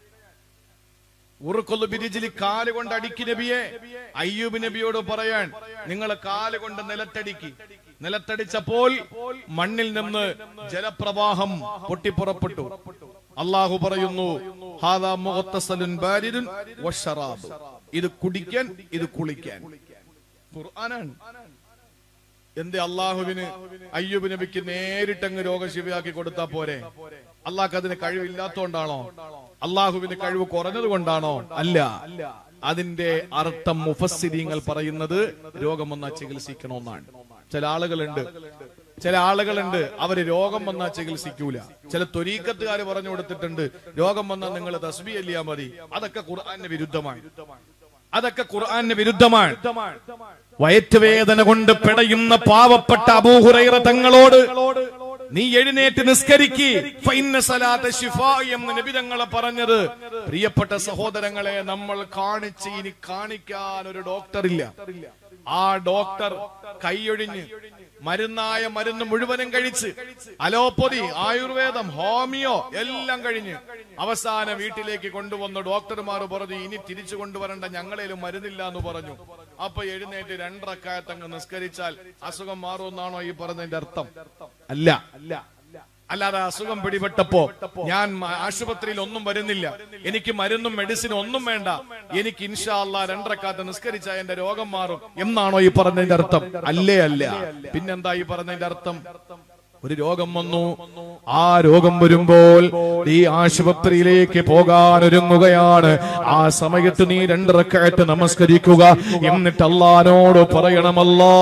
ഉറുക്കൊള്ളു ബിരിജിലി കാല് കൊണ്ട് അടിക്ക് നബിയെ അയ്യൂബ് നബിയോട് പറയാൻ നിങ്ങൾ കാല് കൊണ്ട് നിലത്തടിക്ക് നിലത്തടിച്ചപ്പോൾ മണ്ണിൽ നിന്ന് ജലപ്രവാഹം പൊട്ടിപ്പുറപ്പെട്ടു അള്ളാഹു പറയുന്നു ഹാദാ മുഗത്തസലുൻ ബാരിദുൻ വശറാബ് ഇത് കുടിക്കാൻ ഇത് കുളിക്കാൻ ഖുർആനാണ് എന്തേ അള്ളാഹുവിന് അയ്യൂബ് നബിക്ക് നേരിട്ടങ്ങ് രോഗശിവയാക്കി കൊടുത്താ പോരെ അള്ളാഹ്ക്ക് അതിന് കഴിവില്ലാത്തോണ്ടാണോ അള്ളാഹുവിന് കഴിവ് കുറഞ്ഞത് കൊണ്ടാണോ അല്ല അതിന്റെ അർത്ഥം മുഫസ്സിരിങ്ങൾ പറയുന്നത് രോഗം വന്നാൽ ചികിത്സിക്കണമെന്നാണ് ചില ആളുകളുണ്ട് ചില ആളുകളുണ്ട് അവര് രോഗം വന്നാൽ ചികിത്സിക്കൂല ചില തൊരീക്കത്തുകാർ പറഞ്ഞു കൊടുത്തിട്ടുണ്ട് രോഗം വന്നാൽ നിങ്ങൾ തസ്ബി അല്ലിയാ മതി അതൊക്കെ ഖുർആന് വിരുദ്ധമാണ് അതൊക്കെ ഖുർആന് വിരുദ്ധമാണ് വയറ്റുവേദന കൊണ്ട് പിടയുന്ന പാവപ്പെട്ട അബൂഹുറൈറ തങ്ങളോട് നീ എഴുന്നേറ്റ് നിസ്കരിക്ക് ഫൈന്ന സലാത്ത ശിഫാ എന്ന് നബി തങ്ങളെ പറഞ്ഞത് പ്രിയപ്പെട്ട സഹോദരങ്ങളെ നമ്മൾ കാണിച്ച് ഇനി കാണിക്കാൻ ഒരു ഡോക്ടർ ഇല്ല ആ ഡോക്ടർ കൈയൊഴിഞ്ഞ് മരുന്നായ മരുന്ന് മുഴുവനും കഴിച്ച് അലോപ്പതി ആയുർവേദം ഹോമിയോ എല്ലാം കഴിഞ്ഞ് അവസാന വീട്ടിലേക്ക് കൊണ്ടുവന്ന ഡോക്ടർമാർ പറഞ്ഞു ഇനി തിരിച്ചു കൊണ്ടുവരേണ്ട ഞങ്ങളേലും മരുന്നില്ല എന്ന് പറഞ്ഞു അപ്പൊ എഴുന്നേറ്റ് രണ്ടറക്കായത്തങ്ങ് നിസ്കരിച്ചാൽ അസുഖം മാറുമെന്നാണോ ഈ പറഞ്ഞതിന്റെ അർത്ഥം അല്ല അല്ല അല്ലാതെ അസുഖം പിടിപെട്ടപ്പോ ഞാൻ മ- ആശുപത്രിയിൽ ഒന്നും വരുന്നില്ല എനിക്ക് മരുന്നും മെഡിസിനും ഒന്നും വേണ്ട എനിക്ക് ഇൻഷാ അല്ലാ രണ്ടരക്കാത്ത നിസ്കരിച്ച എന്റെ രോഗം മാറും എന്നാണോ ഈ പറഞ്ഞതിന്റെ അർത്ഥം അല്ലേ അല്ല പിന്നെന്താ ഈ പറഞ്ഞതിന്റെ അർത്ഥം ഒരു രോഗം വന്നു ആ രോഗം വരുമ്പോൾ നീ ആശുപത്രിയിലേക്ക് പോകാൻ ഒരുങ്ങുകയാണ് ആ സമയത്ത് നീ രണ്ടിറക്കായിട്ട് നമസ്കരിക്കുക എന്നിട്ട് അള്ളഹാനോട് പറയണമല്ലോ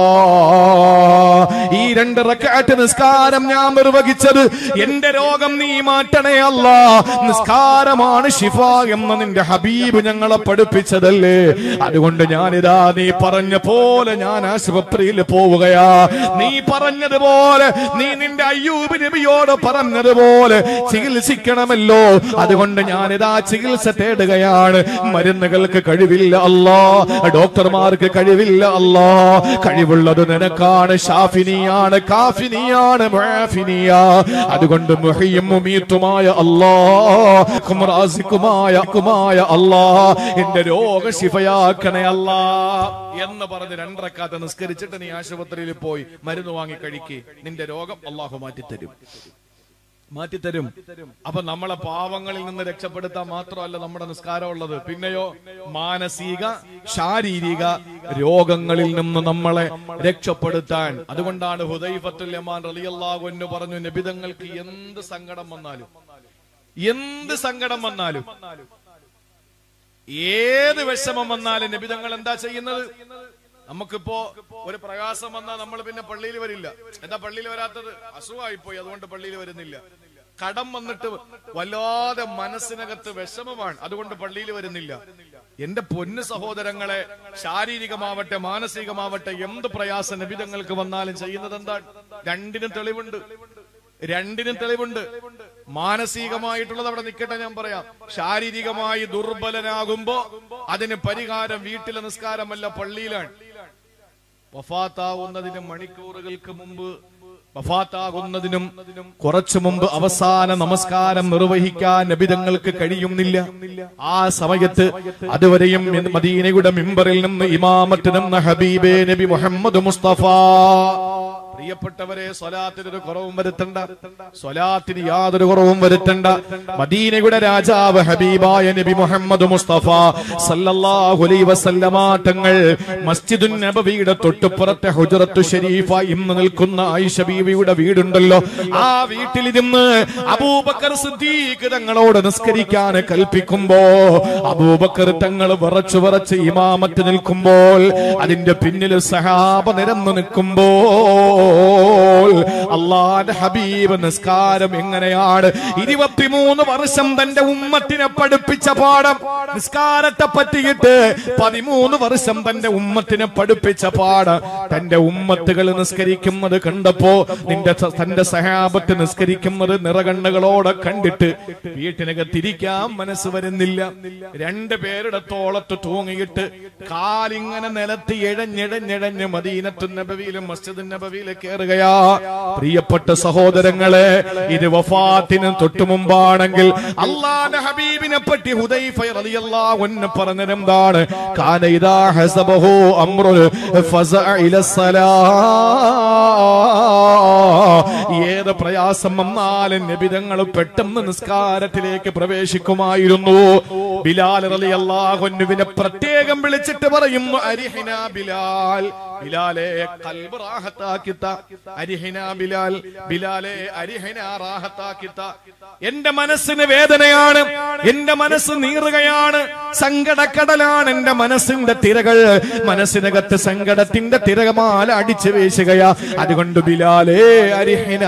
ഈ രണ്ട് റക്കാറ്റ് നിസ്കാരം ഞാൻ നിർവഹിച്ചത് എന്റെ രോഗം നീ മാറ്റണേ അല്ല നിസ്കാരമാണ് ഷിഫ എന്ന നിന്റെ ഹബീബ് ഞങ്ങളെ പഠിപ്പിച്ചതല്ലേ അതുകൊണ്ട് ഞാനിതാ നീ പറഞ്ഞ പോലെ ഞാൻ ആശുപത്രിയിൽ പോവുകയാ നീ പറഞ്ഞതുപോലെ നീ നിന്റെ അയ്യൂബ് നബിയോട് പറഞ്ഞതുപോലെ ചികിത്സിക്കണമല്ലോ അതുകൊണ്ട് ഞാനിതാ ചികിത്സ തേടുകയാണ് മരുന്നുകൾക്ക് കഴിവില്ല അല്ലാ ഡോക്ടർമാർക്ക് കഴിവില്ല അല്ലാ കഴിവുള്ളത് നിനക്കാണ് ഷാഫിനിയാണ് കാഫിനിയാണ് മുആഫിനിയ അതുകൊണ്ട് മുഹിയും മുമീത്തുമായ അല്ലാ റാസിക്കുമായ കുമായ അല്ലാ എന്റെ രോഗ ശിഫയാക്കണേ അല്ലാ എന്ന് പറഞ്ഞ് രണ്ടരക്കാത്ത നിസ്കരിച്ചിട്ട് നീ ആശുപത്രിയിൽ പോയി മരുന്ന് വാങ്ങി കഴിക്ക് നിന്റെ രോഗം അള്ളാഹു മാറ്റിത്തരും മാറ്റിത്തരും അപ്പൊ നമ്മളെ പാവങ്ങളിൽ നിന്ന് രക്ഷപ്പെടുത്താൻ മാത്രമല്ല നമ്മുടെ നിസ്കാരം ഉള്ളത് പിന്നെയോ മാനസിക ശാരീരിക രോഗങ്ങളിൽ നിന്ന് നമ്മളെ രക്ഷപ്പെടുത്താൻ അതുകൊണ്ടാണ് ഹുദൈഫത്തുൽ യമാൻ റളിയല്ലാഹു അൻഹു പറഞ്ഞു നബിതങ്ങൾക്ക് എന്ത് സങ്കടം വന്നാലും എന്ത് സങ്കടം വന്നാലും ഏത് വിഷമം വന്നാലും നബിതങ്ങൾ എന്താ ചെയ്യുന്നത് നമുക്കിപ്പോ ഒരു പ്രയാസം വന്നാൽ നമ്മൾ പിന്നെ പള്ളിയിൽ വരില്ല എന്താ പള്ളിയിൽ വരാത്തത് അസുഖമായി പോയി അതുകൊണ്ട് പള്ളിയിൽ വരുന്നില്ല കടം വന്നിട്ട് വല്ലാതെ മനസ്സിനകത്ത് വിഷമമാണ് അതുകൊണ്ട് പള്ളിയിൽ വരുന്നില്ല എന്റെ പൊന്നു സഹോദരങ്ങളെ ശാരീരികമാവട്ടെ മാനസികമാവട്ടെ എന്ത് പ്രയാസം നബിതങ്ങൾക്ക് വന്നാലും ചെയ്യുന്നത് എന്താണ് രണ്ടിനും തെളിവുണ്ട് രണ്ടിനും തെളിവുണ്ട് മാനസികമായിട്ടുള്ളത് അവിടെ നിൽക്കട്ടെ ഞാൻ പറയാം ശാരീരികമായി ദുർബലനാകുമ്പോ അതിന് പരിഹാരം വീട്ടിലെ നിസ്കാരമല്ല പള്ളിയിലാണ് വഫാത്താവുന്നതിന് മണിക്കൂറുകൾക്ക് മുമ്പ് വഫാത്താകുന്നതിനും കുറച്ചു മുമ്പ് അവസാന നമസ്കാരം നിർവഹിക്കാൻ നബിതങ്ങൾക്ക് കഴിയുന്നില്ല ആ സമയത്ത് അതുവരെയും മദീനയുടെ മിമ്പറിൽ നിന്ന് ഇമാമത്ത് നിന്ന ഹബീബേ നബി മുഹമ്മദ് മുസ്തഫ പ്രിയപ്പെട്ടവരെ സ്വലാത്തിന് ഒരു കുറവും വരുത്തണ്ട സ്വലാത്തിന് യാതൊരു കുറവും വരുത്തണ്ട മദീനയുടെ രാജാവ് ഹബീബായ നബി മുഹമ്മദ് മുസ്തഫ സല്ലല്ലാഹു അലൈഹി വസല്ലമ തങ്ങൾ മസ്ജിദുൻ നബവിയുടെ തൊട്ടുപുറത്തെ ഹുജറത്തു ഷരീഫ ഇന്ന് നിൽക്കുന്ന ആയിഷ ബീവിയുടെ വീടുണ്ടല്ലോ ആ വീട്ടിലിരുന്ന് അബൂബക്കർ സിദ്ദീഖ് തങ്ങളോട് നിസ്കരിക്കാൻ കൽപ്പിക്കുമ്പോ അബൂബക്കർ തങ്ങൾ വിറച്ചു വിറച്ച് ഇമാമത്ത് നിൽക്കുമ്പോൾ അതിന്റെ പിന്നിൽ സഹാബ നിരന്നു നിൽക്കുമ്പോൾ അള്ളാന്റെ ഹബീബ് നിസ്കാരം എങ്ങനെയാണ് ഇരുപത്തിമൂന്ന് വർഷം തന്റെ ഉമ്മത്തിനെ പഠിപ്പിച്ച പാഠം നിസ്കാരത്തെ പറ്റിയിട്ട് പതിമൂന്ന് വർഷം തന്റെ ഉമ്മത്തിനെ പഠിപ്പിച്ച പാഠം തന്റെ ഉമ്മത്തുകൾ നിസ്കരിക്കുന്നത് കണ്ടപ്പോ നിന്റെ സ- തന്റെ സഹാബത്ത് നിസ്കരിക്കുന്നത് നിറകണ്ണുകളോടെ കണ്ടിട്ട് വീട്ടിനകത്തിരിക്കാൻ മനസ്സ് വരുന്നില്ല രണ്ട് പേരുടെ തോളത്ത് തൂങ്ങിയിട്ട് കാലിങ്ങനെ നിലത്ത് ഇഴഞ്ഞിഴഞ്ഞിഴഞ്ഞ് മദീനത്തു നബവിയിലും മസ്ജിദ് നബവിയിലും കയറുകയാ പ്രിയപ്പെട്ട സഹോദരങ്ങളെ ഇത് വഫാത്തിന് തൊട്ടു മുമ്പാണെങ്കിൽ അള്ളാന്റെ ഹബീബിനെ പറ്റി ഹുദൈഫ റളിയല്ലാഹു അൻഹു പറഞ്ഞതെന്താണ് കാന ഇദാ ഹസബഹു അംറു ഫസഅ ഇല സലാ ഏത് പ്രയാസം വന്നാലും നബിതങ്ങൾ പെട്ടെന്ന് നിസ്കാരത്തിലേക്ക് പ്രവേശിക്കുമായിരുന്നു ബിലാൽ അലി അള്ളാഹുവിനെ പ്രത്യേകം വിളിച്ചിട്ട് പറയുന്നു അരിഹിന ബിലാൽ ബിലാലെ കൽബ് റാഹത്താക്കിത്ത അരിഹിന ബിലാൽ ബിലാലെ അരിഹിന റാഹത്താക്കിത്ത എന്റെ മനസ്സിന് വേദനയാണ് എന്റെ മനസ്സ് നീറുകയാണ് സങ്കടക്കടലാണ് എന്റെ മനസ്സിന്റെ തിരകൾ മനസ്സിനകത്ത് സങ്കടത്തിന്റെ തിരകമാല അടിച്ചു വീശുകയാ അതുകൊണ്ട് ബിലാലേ അരിഹിന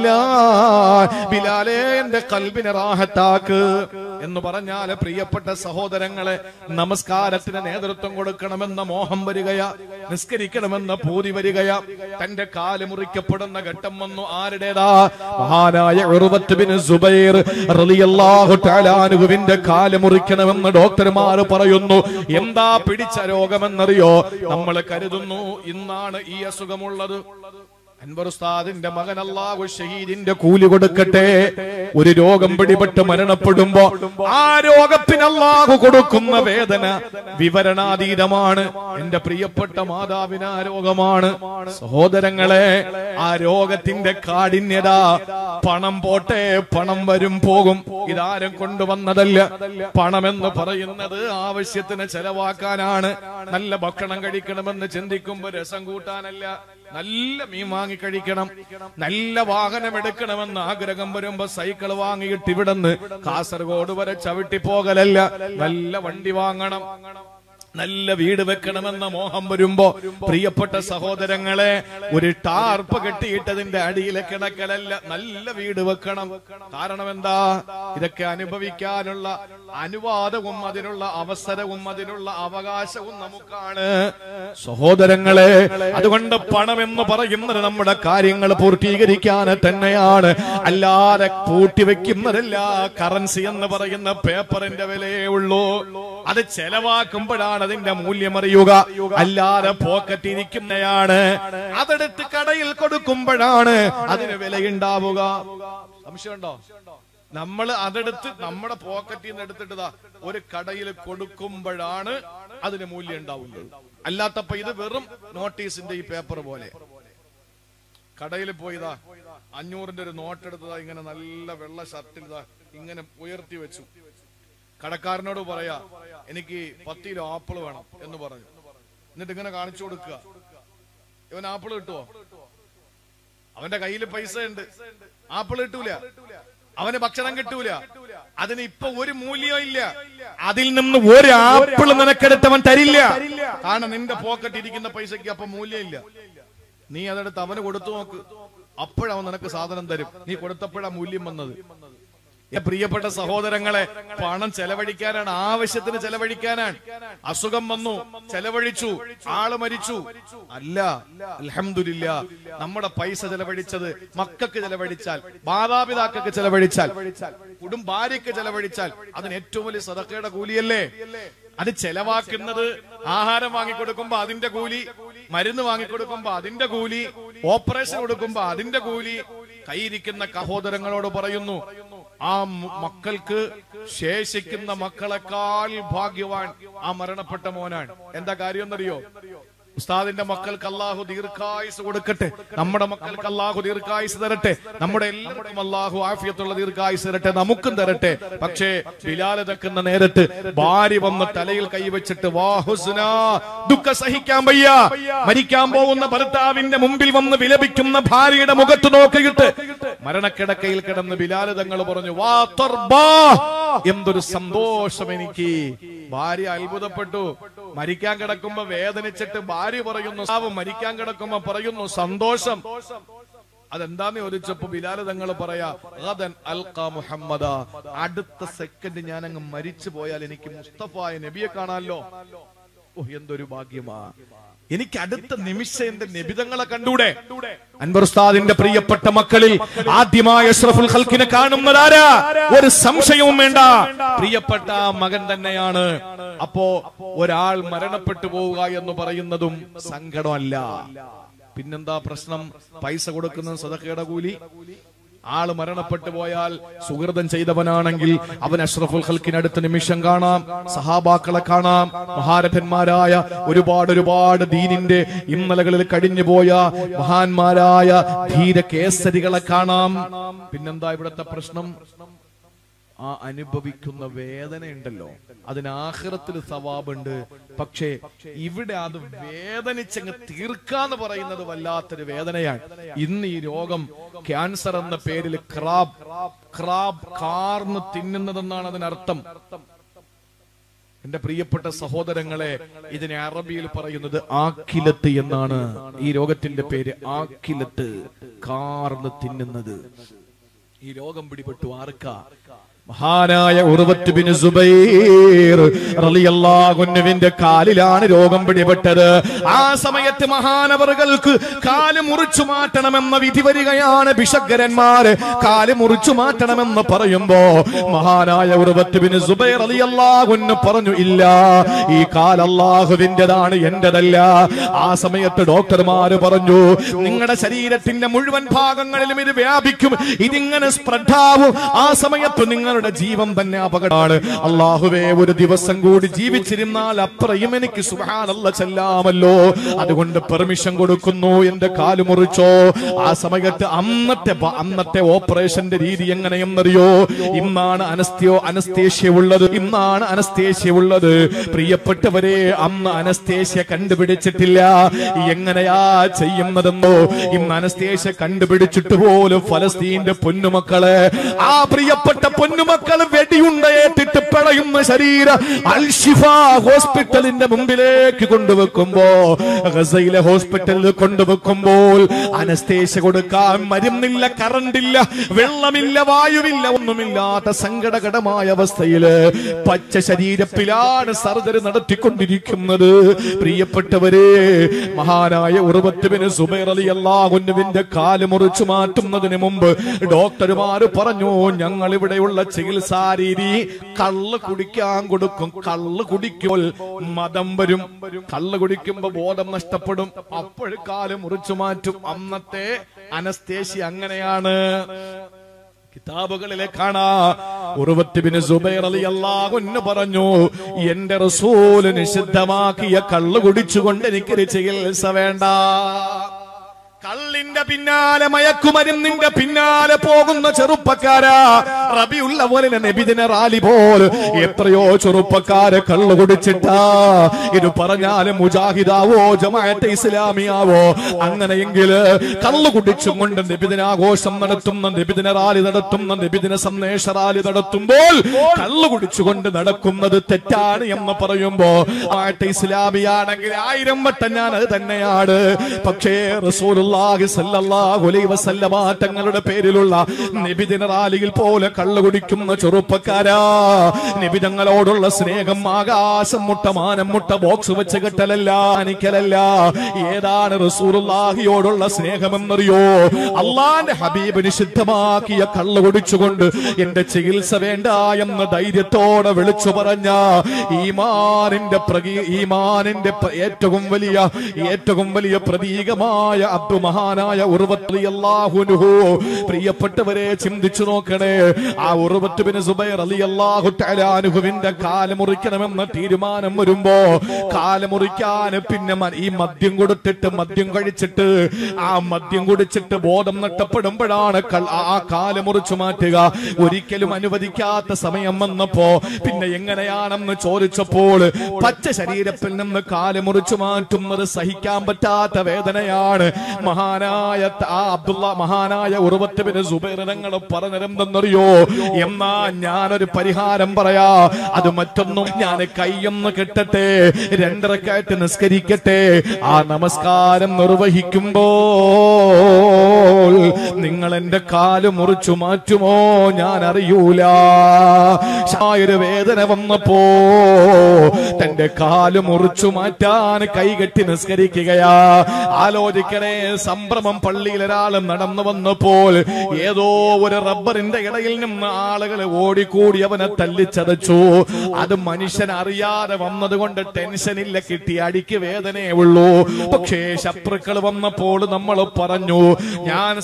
ബിലാൽ ബിലാലേ എന്റെ കൽബിനെ റാഹത്താക്ക് എന്ന് പറഞ്ഞാല് പ്രിയപ്പെട്ട സഹോദരങ്ങളെ നമസ്കാരത്തിന് നേതൃത്വം കൊടുക്കണമെന്ന മോഹം വരികയാ നിസ്കരിക്കണമെന്ന പൂതി വരികയാ തന്റെ കാല് മുറിക്കപ്പെടുന്ന ഘട്ടം വന്നു ആരുടേതാ മഹാനായ ഉറുവത്ത് ബിൻ സുബൈർ റളിയല്ലാഹു തആല അൻഹുവിന്റെ കാല് മുറിക്കണമെന്ന് ഡോക്ടർമാർ പറയുന്നു എന്താ പിടിച്ച രോഗമെന്നറിയോ നമ്മൾ കരുതുന്നു ഇന്നാണ് ഈ അസുഖമുള്ളത് അൻവർ ഉസ്താദിന്റെ മകൻ അല്ലാഹു ഷഹീദിന്റെ കൂലി കൊടുക്കട്ടെ ഒരു രോഗം പിടിപെട്ട് മരണപ്പെടുമ്പോ ആ രോഗത്തിന് അല്ലാഹു കൊടുക്കുന്ന വേദന വിവരണാതീതമാണ് എന്റെ പ്രിയപ്പെട്ട മാതാവിന് ആ രോഗമാണ് സഹോദരങ്ങളെ ആ രോഗത്തിന്റെ കാഠിന്യത പണം പോട്ടെ പണം വരും പോകും ഇതാരും കൊണ്ടുവന്നതല്ല പണമെന്ന് പറയുന്നത് ആവശ്യത്തിന് ചെലവാക്കാനാണ് നല്ല ഭക്ഷണം കഴിക്കണമെന്ന് ചിന്തിക്കുമ്പോ രസം കൂട്ടാനല്ല നല്ല മീൻ വാങ്ങി കഴിക്കണം നല്ല വാഹനം എടുക്കണമെന്ന് ആഗ്രഹം വരുമ്പോ സൈക്കിൾ വാങ്ങിയിട്ട് ഇവിടുന്ന് കാസർഗോഡ് വരെ ചവിട്ടി പോകലല്ല നല്ല വണ്ടി വാങ്ങണം നല്ല വീട് വെക്കണമെന്ന മോഹം വരുമ്പോ പ്രിയപ്പെട്ട സഹോദരങ്ങളെ ഒരു ടാർപ്പ് കെട്ടിയിട്ടതിന്റെ അടിയിലെ കിടക്കലല്ല നല്ല വീട് വെക്കണം കാരണം എന്താ ഇതൊക്കെ അനുഭവിക്കാനുള്ള അനുവാദവും അതിനുള്ള അവസരവും അതിനുള്ള അവകാശവും നമുക്കാണ് സഹോദരങ്ങളെ അതുകൊണ്ട് പണം എന്ന് പറയുന്നത് നമ്മുടെ കാര്യങ്ങൾ പൂർത്തീകരിക്കാൻ തന്നെയാണ് അല്ലാതെ പൂട്ടിവെക്കുന്നതല്ല കറൻസി എന്ന് പറയുന്ന പേപ്പറിന്റെ വിലയേ ഉള്ളൂ അത് ചെലവാക്കുമ്പോഴാണ് അതിന്റെ മൂല്യം അറിയുക അല്ലാതെ പോക്കറ്റ് ഇരിക്കുന്നയാണ് അതെടുത്ത് കടയിൽ കൊടുക്കുമ്പോഴാണ് അതിന് വിലയുണ്ടാവുക സംശയമുണ്ടോ നമ്മൾ അതെടുത്ത് നമ്മുടെ പോക്കറ്റിൽ നിന്ന് എടുത്തിട്ടതാ ഒരു കടയിൽ കൊടുക്കുമ്പോഴാണ് അതിന് മൂല്യം ഉണ്ടാവുന്നത് അല്ലാത്തപ്പോ ഇത് വെറും നോട്ടീസിന്റെ ഈ പേപ്പർ പോലെ കടയിൽ പോയതാ അഞ്ഞൂറിന്റെ ഒരു നോട്ട് എടുത്തതാ ഇങ്ങനെ നല്ല വെള്ള ഷർട്ടിൽ ഇതാ ഇങ്ങനെ ഉയർത്തി വെച്ചു കടക്കാരനോട് പറയാ എനിക്ക് പത്ത് കിലോ ആപ്പിൾ വേണം എന്ന് പറഞ്ഞു എന്നിട്ട് ഇങ്ങനെ കാണിച്ചു കൊടുക്കുക ഇവൻ ആപ്പിൾ കിട്ടുവോ അവന്റെ കയ്യിൽ പൈസ ഉണ്ട് ആപ്പിൾ കിട്ടൂല അവന് ഭക്ഷണം കിട്ടൂല അതിന് ഇപ്പൊ ഒരു മൂല്യം ഇല്ല അതിൽ നിന്ന് ഒരു ആപ്പിൾ നിനക്കെടുത്തവൻ തരില്ല കാരണം നിന്റെ പോക്കറ്റ് ഇരിക്കുന്ന പൈസക്ക് അപ്പൊ മൂല്യം ഇല്ല നീ അതെടുത്ത് അവന് കൊടുത്തു നോക്ക് അപ്പോഴവൻ നിനക്ക് സാധനം തരും നീ കൊടുത്തപ്പോഴാ മൂല്യം വന്നത് ഏ, പ്രിയപ്പെട്ട സഹോദരങ്ങളെ പണം ചെലവഴിക്കാനാണ് ആവശ്യത്തിന് ചെലവഴിക്കാനാണ് അസുഖം വന്നു ചെലവഴിച്ചു ആള് മരിച്ചു അല്ല അൽഹംദുലില്ല നമ്മുടെ പൈസ ചെലവഴിച്ചത് മക്കൾക്ക് ചെലവഴിച്ചാൽ മാതാപിതാക്കൾക്ക് ചെലവഴിച്ചാൽ കുടും ഭാര്യയ്ക്ക് ചെലവഴിച്ചാൽ അതിന് ഏറ്റവും വലിയ സദക്കയുടെ കൂലിയല്ലേ അത് ചെലവാക്കുന്നത് ആഹാരം വാങ്ങിക്കൊടുക്കുമ്പോ അതിന്റെ കൂലി മരുന്ന് വാങ്ങിക്കൊടുക്കുമ്പോ അതിന്റെ കൂലി ഓപ്പറേഷൻ കൊടുക്കുമ്പോ അതിന്റെ കൂലി കൈയിരിക്കുന്ന സഹോദരങ്ങളോട് പറയുന്നു ആ മ- മക്കൾക്ക് ശേഷിക്കുന്ന മക്കളെക്കാൾ ഭാഗ്യവാൻ ആ മരണപ്പെട്ട മോനാണ് എന്താ കാര്യം എന്നറിയോ ഉസ്താദിന്റെ മക്കൾക്ക് അള്ളാഹു ദീർഘായുസ് കൊടുക്കട്ടെ നമ്മുടെ മക്കൾക്ക് അള്ളാഹു ദീർഘായുസ് തരട്ടെ നമ്മുടെ എല്ലാവർക്കും അള്ളാഹു ആഫിയത്തുള്ള ദീർഘായുസ് തരട്ടെ നമുക്കും തരട്ടെ പക്ഷേ ബിലാല് തക്കുന്ന നേരത്ത് ഭാര്യ വന്ന് തലയിൽ കൈവച്ചിട്ട് വാഹുസ്ന ദുഃഖ സഹിക്കാൻ വയ്യ മരിക്കാൻ പോകുന്ന ഭർത്താവിന്റെ മുമ്പിൽ വന്ന് വിലപിക്കുന്ന ഭാര്യയുടെ മുഖത്ത് നോക്കിയിട്ട് മരണക്കിടക്കയിൽ കിടന്ന് ബിലാല് തങ്ങൾ പറഞ്ഞു വാ തർബാ. എന്തൊരു സന്തോഷം എനിക്ക് ഭാര്യ അത്ഭുതപ്പെട്ടു മരിക്കാൻ കിടക്കുമ്പോ വേദനിച്ചിട്ട് ഭാര്യ പറയുന്നു "സാവ് മരിക്കാൻ കിടക്കുമ്പോ പറയുന്നു സന്തോഷം അതെന്താന്ന് ചോദിച്ചപ്പോ ബിലാല് തങ്ങൾ പറയാ "ഗദൻ അൽഖാ മുഹമ്മദ അടുത്ത സെക്കൻഡ് ഞാൻ അങ്ങ് മരിച്ചു പോയാൽ എനിക്ക് മുസ്തഫായ നബിയെ കാണാമല്ലോ ഓ എന്തൊരു ഭാഗ്യമാ എനിക്ക് അടുത്ത നിമിഷം എന്റെ നിബിതങ്ങളെ കണ്ടൂടെ അൻവർ ഉസ്താദിന്റെ പ്രിയപ്പെട്ട മക്കളിൽ ആദ്യമായ അഷ്റഫുൽ ഖൽക്കിനെ കാണുന്നതാരാ ഒരു സംശയവും വേണ്ട പ്രിയപ്പെട്ട ആ മകൻ തന്നെയാണ് അപ്പോ ഒരാൾ മരണപ്പെട്ടു പോവുക എന്ന് പറയുന്നതും സങ്കടമല്ല പിന്നെന്താ പ്രശ്നം പൈസ കൊടുക്കുന്ന സദക്കയുടെ കൂലി ആള് മരണപ്പെട്ടു പോയാൽ സുഹൃതം ചെയ്തവനാണെങ്കിൽ അവൻ അഷ്റഫുൽ ഖൽക്കിനടുത്ത നിമിഷം കാണാം സഹാബാക്കളെ കാണാം മഹാരഥന്മാരായ ഒരുപാട് ഒരുപാട് ദീനിന്റെ ഇന്നലകളിൽ കഴിഞ്ഞുപോയ മഹാന്മാരായ ധീര കേസരികളെ കാണാം പിന്നെന്താ ഇവിടുത്തെ പ്രശ്നം ആ അനുഭവിക്കുന്ന വേദന ഉണ്ടല്ലോ അതിന് ആഹ്റത്തിൽ സവാബുണ്ട് പക്ഷേ ഇവിടെ അത് വേദനിച്ചങ്ങ് തീർക്കാന്ന് പറയുന്നത് വല്ലാത്തൊരു വേദനയാണ് ഇന്ന് ഈ രോഗം ക്യാൻസർ എന്ന പേരിൽ ക്രാബ് ക്രാബ് കാർന്ന് തിന്നുന്നതെന്നാണ് അതിനർത്ഥം എന്റെ പ്രിയപ്പെട്ട സഹോദരങ്ങളെ ഇതിനെ അറബിയിൽ പറയുന്നത് ആക്കിലത്ത് എന്നാണ് ഈ രോഗത്തിന്റെ പേര് ആക്കിലത്ത് കാർന്ന് തിന്നുന്നത് ഈ രോഗം പിടിപെട്ടു ആർക്കാ മഹാനായ ഉറുവത്ത് ബിൻ സുബൈർ റളിയല്ലാഹുവിന്റെ കാലിലാണ് രോഗം പിടിപെട്ടത് ആ സമയത്ത് മഹാനവറുകൾക്ക് കാല് മുറിച്ചു മാറ്റണമെന്ന വിധി വരികയാണ് ഭിഷഗ്രന്മാര് കാല് മുറിച്ചു മാറ്റണമെന്ന് പറയുമ്പോ മഹാനായ ഉറുവത്ത് ബിൻ സുബൈർ റളിയല്ലാഹുവിന് പറഞ്ഞു ഇല്ല ഈ കാൽ അള്ളാഹുവിന്റേതാണ് എന്റേതല്ല ആ സമയത്ത് ഡോക്ടർമാര് പറഞ്ഞു നിങ്ങളുടെ ശരീരത്തിന്റെ മുഴുവൻ ഭാഗങ്ങളിലും ഇത് വ്യാപിക്കും ഇതിങ്ങനെ സ്പ്രെഡാവും ആ സമയത്ത് നിങ്ങളുടെ ജീവൻ തന്നെ അപകടമാണ് അള്ളാഹുവേ ഒരു ദിവസം കൂടി ജീവിച്ചിരുന്നാൽ അത്രയും എനിക്ക് സുഹാനല്ല ചെല്ലാമല്ലോ അതുകൊണ്ട് പെർമിഷൻ കൊടുക്കുന്നു എന്റെ കാല് മുറിച്ചോ ആ സമയത്ത് അന്നത്തെ ബ- അന്നത്തെ ഓപ്പറേഷന്റെ രീതി എങ്ങനെയെന്നറിയോ ഇന്നാണ് അനസ്തിയോ അനസ്തേഷ്യ ഉള്ളത് ഇന്നാണ് അനസ്തേഷ്യ ഉള്ളത് പ്രിയപ്പെട്ടവരെ അന്ന് അനസ്തേഷ്യ കണ്ടുപിടിച്ചിട്ടില്ല എങ്ങനെയാ ചെയ്യുന്നതെന്നോ ഇന്ന് അനസ്തേഷ്യ കണ്ടുപിടിച്ചിട്ട് പോലും ഫലസ്തീന്റെ പൊന്നുമക്കളെ ആ പ്രിയപ്പെട്ട പൊന്നുമക്കൾ വെടിയുണ്ടയേറ്റിട്ട് പിളയുന്ന ശരീര അൽഷിഫ ഹോസ്പിറ്റലിന്റെ മുമ്പിലേക്ക് കൊണ്ടുവെക്കുമ്പോ ഗസയിലെ ഹോസ്പിറ്റലിൽ കൊണ്ടുവെക്കുമ്പോൾ അനസ്തേഷ്യ കൊടുക്കാൻ മരുന്നില്ല കറണ്ടില്ല വെള്ളമില്ല വായുവില്ല ഒന്നുമില്ലാത്ത സങ്കടകരമായ അവസ്ഥയില് പച്ച ശരീരത്തിലാണ് സർജറി നടത്തിക്കൊണ്ടിരിക്കുന്നത് പ്രിയപ്പെട്ടവരെ മഹാനായ ഉറുപത്തുവിന് സുബൈർ അലി അള്ളാഹുന്നുവിന്റെ കാല് മുറിച്ചു മാറ്റുന്നതിന് മുമ്പ് ഡോക്ടർമാര് പറഞ്ഞു ഞങ്ങൾ ഇവിടെയുള്ള ചികിത്സാ രീതി കള്ള് കുടിക്കാൻ കൊടുക്കും കള്ള് കുടിക്കുമ്പോൾ മതം വരും കള്ള് കുടിക്കുമ്പോ ബോധം നഷ്ടപ്പെടും അപ്പോൾ കാല് മുറിച്ചു മാറ്റും അന്നത്തെ അനസ്തേഷ്യ അങ്ങനെയാണ് കിതാബുകളിലെ കാണാ ഉറുവത്തിബിന് സുബൈർ അലി അള്ളാഹുന്ന് പറഞ്ഞു എന്റെ റസൂല് നിഷിദ്ധമാക്കിയ കള്ള് കുടിച്ചുകൊണ്ട് എനിക്കൊരു ചികിത്സ വേണ്ട കള്ളിന്റെ പിന്നാലെ മയക്കുമരുന്നിന്റെ പിന്നാലെ പോകുന്ന ചെറുപ്പക്കാരാ റബിയുള്ള പോലെ നബിദിന റാലി പോൽ എത്രയോ ചെറുപ്പക്കാരെ കള്ളു കുടിച്ചിട്ടാ ഇത് പറഞ്ഞാലും മുജാഹിദാവോ ജമാഅത്തെ ഇസ്ലാമിയാവോ അങ്ങനെയെങ്കിൽ കള്ളു കുടിച്ചും കൊണ്ട് നബിദിനാഘോഷം നടത്തുന്ന നബിദിന റാലി നടത്തുന്ന നബിദിന സന്ദേശ റാലി നടത്തുമ്പോൾ കള്ളു കുടിച്ചുകൊണ്ട് നടക്കുന്നത് തെറ്റാണ് എന്ന് പറയുമ്പോ ജമാഅത്തെ ഇസ്ലാമിയാണെങ്കിൽ ആയിരം വട്ടം ഞാൻ അത് തന്നെയാണ് പക്ഷേ റസൂലുള്ളാഹി സല്ലല്ലാഹു അലൈഹി വസല്ലമ തങ്ങളുടെ പേരിലുള്ള നബിദിന റാലിയിൽ പോലെ കള്ളു കുടിക്കുന്ന ചെറുപ്പക്കാരാ നിബിതങ്ങളോടുള്ള സ്നേഹം ആകാശം മുട്ട മാനം മുട്ട ബോക്സ് വെച്ച് കെട്ടലല്ല അനിക്കലല്ല ഏതാണ് റസൂലുള്ളാഹിയോടുള്ള സ്നേഹമെന്നറിയോ അള്ളാന്റെ ഹബീബ് നിഷിദ്ധമാക്കിയ കള്ളു കുടിച്ചുകൊണ്ട് എന്റെ ചികിത്സ വേണ്ട എന്ന ധൈര്യത്തോടെ വിളിച്ചു പറഞ്ഞ ഈമാനിന്റെ പ്രകീ ഈമാനിന്റെ പ്ര- ഏറ്റവും വലിയ ഏറ്റവും വലിയ പ്രതീകമായ അബ്ദു മഹാനായ ഉറുവത്ത് അള്ളാഹുനുഹു പ്രിയപ്പെട്ടവരെ ചിന്തിച്ചു നോക്കണേ ആ ഉറുവത്തുബിന് സുബൈർ അലി അള്ളാഹു തലാനുഹുവിന്റെ കാല് മുറിക്കണമെന്ന തീരുമാനം വരുമ്പോ കാല് മുറിക്കാൻ പിന്നെ മ- ഈ മദ്യം കൊടുത്തിട്ട് മദ്യം കഴിച്ചിട്ട് ആ മദ്യം കുടിച്ചിട്ട് ബോധം നഷ്ടപ്പെടുമ്പോഴാണ് കൾ- ആ കാല് മുറിച്ചു മാറ്റുക ഒരിക്കലും അനുവദിക്കാത്ത സമയം വന്നപ്പോ പിന്നെ എങ്ങനെയാണെന്ന് ചോദിച്ചപ്പോൾ പച്ച ശരീരത്തിൽ നിന്ന് കാല് മുറിച്ചു മാറ്റുന്നത് സഹിക്കാൻ പറ്റാത്ത വേദനയാണ് മഹാനായ ത- ആ അബ്ദുള്ള മഹാനായ ഉറുവത്തുബിന് സുബൈറങ്ങൾ പറഞ്ഞിരുന്നെന്നറിയോ എന്നാ ഞാനൊരു പരിഹാരം പറയാ അത് മറ്റൊന്നും ഞാൻ കൈയൊന്ന് കെട്ടട്ടെ രണ്ടരക്കായിട്ട് നിസ്കരിക്കട്ടെ ആ നമസ്കാരം നിർവഹിക്കുമ്പോൾ നിങ്ങൾ എന്റെ കാല് മുറിച്ചു മാറ്റുമോ ഞാൻ അറിയൂല ഒരു വേദന വന്നപ്പോ തന്റെ കാല് മുറിച്ചു മാറ്റാൻ കൈകെട്ടി നിസ്കരിക്കുകയാ ആലോചിക്കണേ സംഭ്രമം പള്ളിയിൽ ഒരാൾ നടന്നു വന്നപ്പോൾ ഏതോ ഒരു റബ്ബറിന്റെ ഇടയിൽ നിന്ന് ആളുകൾ ഓടിക്കൂടി അവനെ തല്ലിച്ചതച്ചു അത് മനുഷ്യൻ അറിയാതെ വന്നതുകൊണ്ട് ടെൻഷനില്ല കിട്ടി അടിക്ക് വേദനയേ ഉള്ളൂ പക്ഷേ ശത്രുക്കൾ വന്നപ്പോൾ നമ്മൾ പറഞ്ഞു ഞാൻ സംഭ്രമ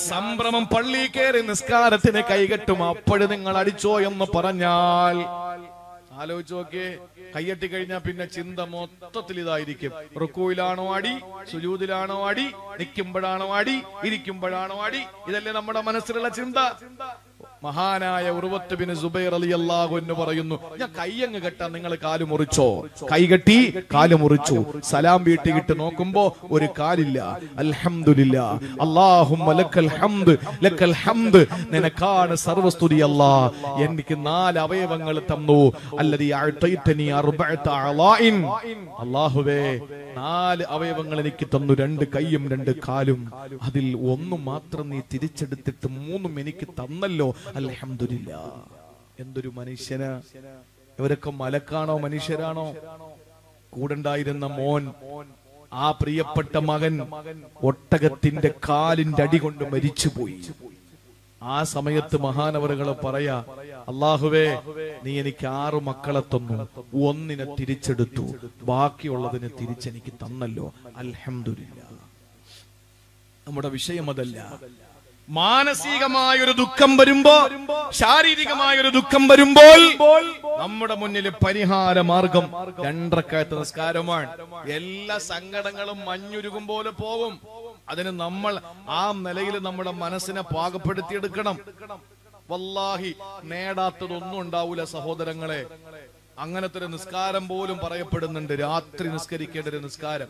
സംഭ്രമം പള്ളി കയറി നിസ്കാരത്തിന് കൈകെട്ടും അപ്പോഴും നിങ്ങൾ അടിച്ചോ എന്ന് പറഞ്ഞാൽ ആലോചിച്ച് നോക്കിയേ കയ്യട്ടി കഴിഞ്ഞാൽ പിന്നെ ചിന്ത മൊത്തത്തിൽ ഇതായിരിക്കും റുക്കുവിലാണോ അടി സുജൂദിലാണോ അടി നിൽക്കുമ്പോഴാണോ അടി ഇരിക്കുമ്പോഴാണോ അടി ഇതല്ലേ നമ്മുടെ മനസ്സിലുള്ള ചിന്ത മഹാനായ ഉറുവത്ത് ബിൻ സുബൈർ അലി അള്ളാഹു എന്ന് പറയുന്നു ഞാൻ കയ്യങ്ങ് കെട്ടാൻ നിങ്ങൾ കാല് മുറിച്ചോ കൈ കെട്ടി കാല് മുറിച്ചു സലാം വീട്ടിക്കിട്ട് നോക്കുമ്പോ ഒരു കാലില്ല അൽഹംദുലില്ല അല്ലാഹുമ്മ ലക്കൽ ഹംദ് ലക്കൽ ഹംദ് നിനക്കാണ് സർവസ്തുതി അല്ലാ എനിക്ക് നാല് അവയവങ്ങൾ തന്നു അല്ലതി അഅ്തൈതനി അർബഅത അളാഇൻ അല്ലാഹുവേ നാല് അവയവങ്ങൾ എനിക്ക് തന്നു രണ്ട് കൈയും രണ്ട് കാലും അതിൽ ഒന്ന് മാത്രം നീ തിരിച്ചെടുത്തിട്ട് മൂന്നും എനിക്ക് തന്നല്ലോ അൽഹംദുലില്ല എന്തൊരു മനുഷ്യന് ഇവരൊക്കെ മലക്കാണോ മനുഷ്യരാണോ കൂടെണ്ടായിരുന്ന മോൻ ആ പ്രിയപ്പെട്ട മകൻ ഒട്ടകത്തിന്റെ കാലിന്റെ അടി കൊണ്ട് മരിച്ചുപോയി ആ സമയത്ത് മഹാനവറുകൾ പറയാ അള്ളാഹുവേ നീ എനിക്ക് ആറു മക്കളെ തന്നു ഒന്നിനെ തിരിച്ചെടുത്തു ബാക്കിയുള്ളതിനെ തിരിച്ചെനിക്ക് തന്നല്ലോ അൽഹംദുലില്ല നമ്മുടെ വിഷയം അതല്ല മാനസികമായ ഒരു ദുഃഖം വരുമ്പോ ശാരീരികമായ ഒരു ദുഃഖം വരുമ്പോൾ നമ്മുടെ മുന്നിൽ പരിഹാര മാർഗം രണ്ടരക്കാലത്ത് നിസ്കാരമാണ് എല്ലാ സങ്കടങ്ങളും മഞ്ഞുരുകും പോലെ പോകും അതിന് നമ്മൾ ആ നിലയിൽ നമ്മുടെ മനസ്സിനെ പാകപ്പെടുത്തിയെടുക്കണം വല്ലാഹി നേടാത്തതൊന്നും ഉണ്ടാവൂല സഹോദരങ്ങളെ അങ്ങനത്തെ ഒരു നിസ്കാരം പോലും പറയപ്പെടുന്നുണ്ട് രാത്രി നിസ്കരിക്കേണ്ട ഒരു നിസ്കാരം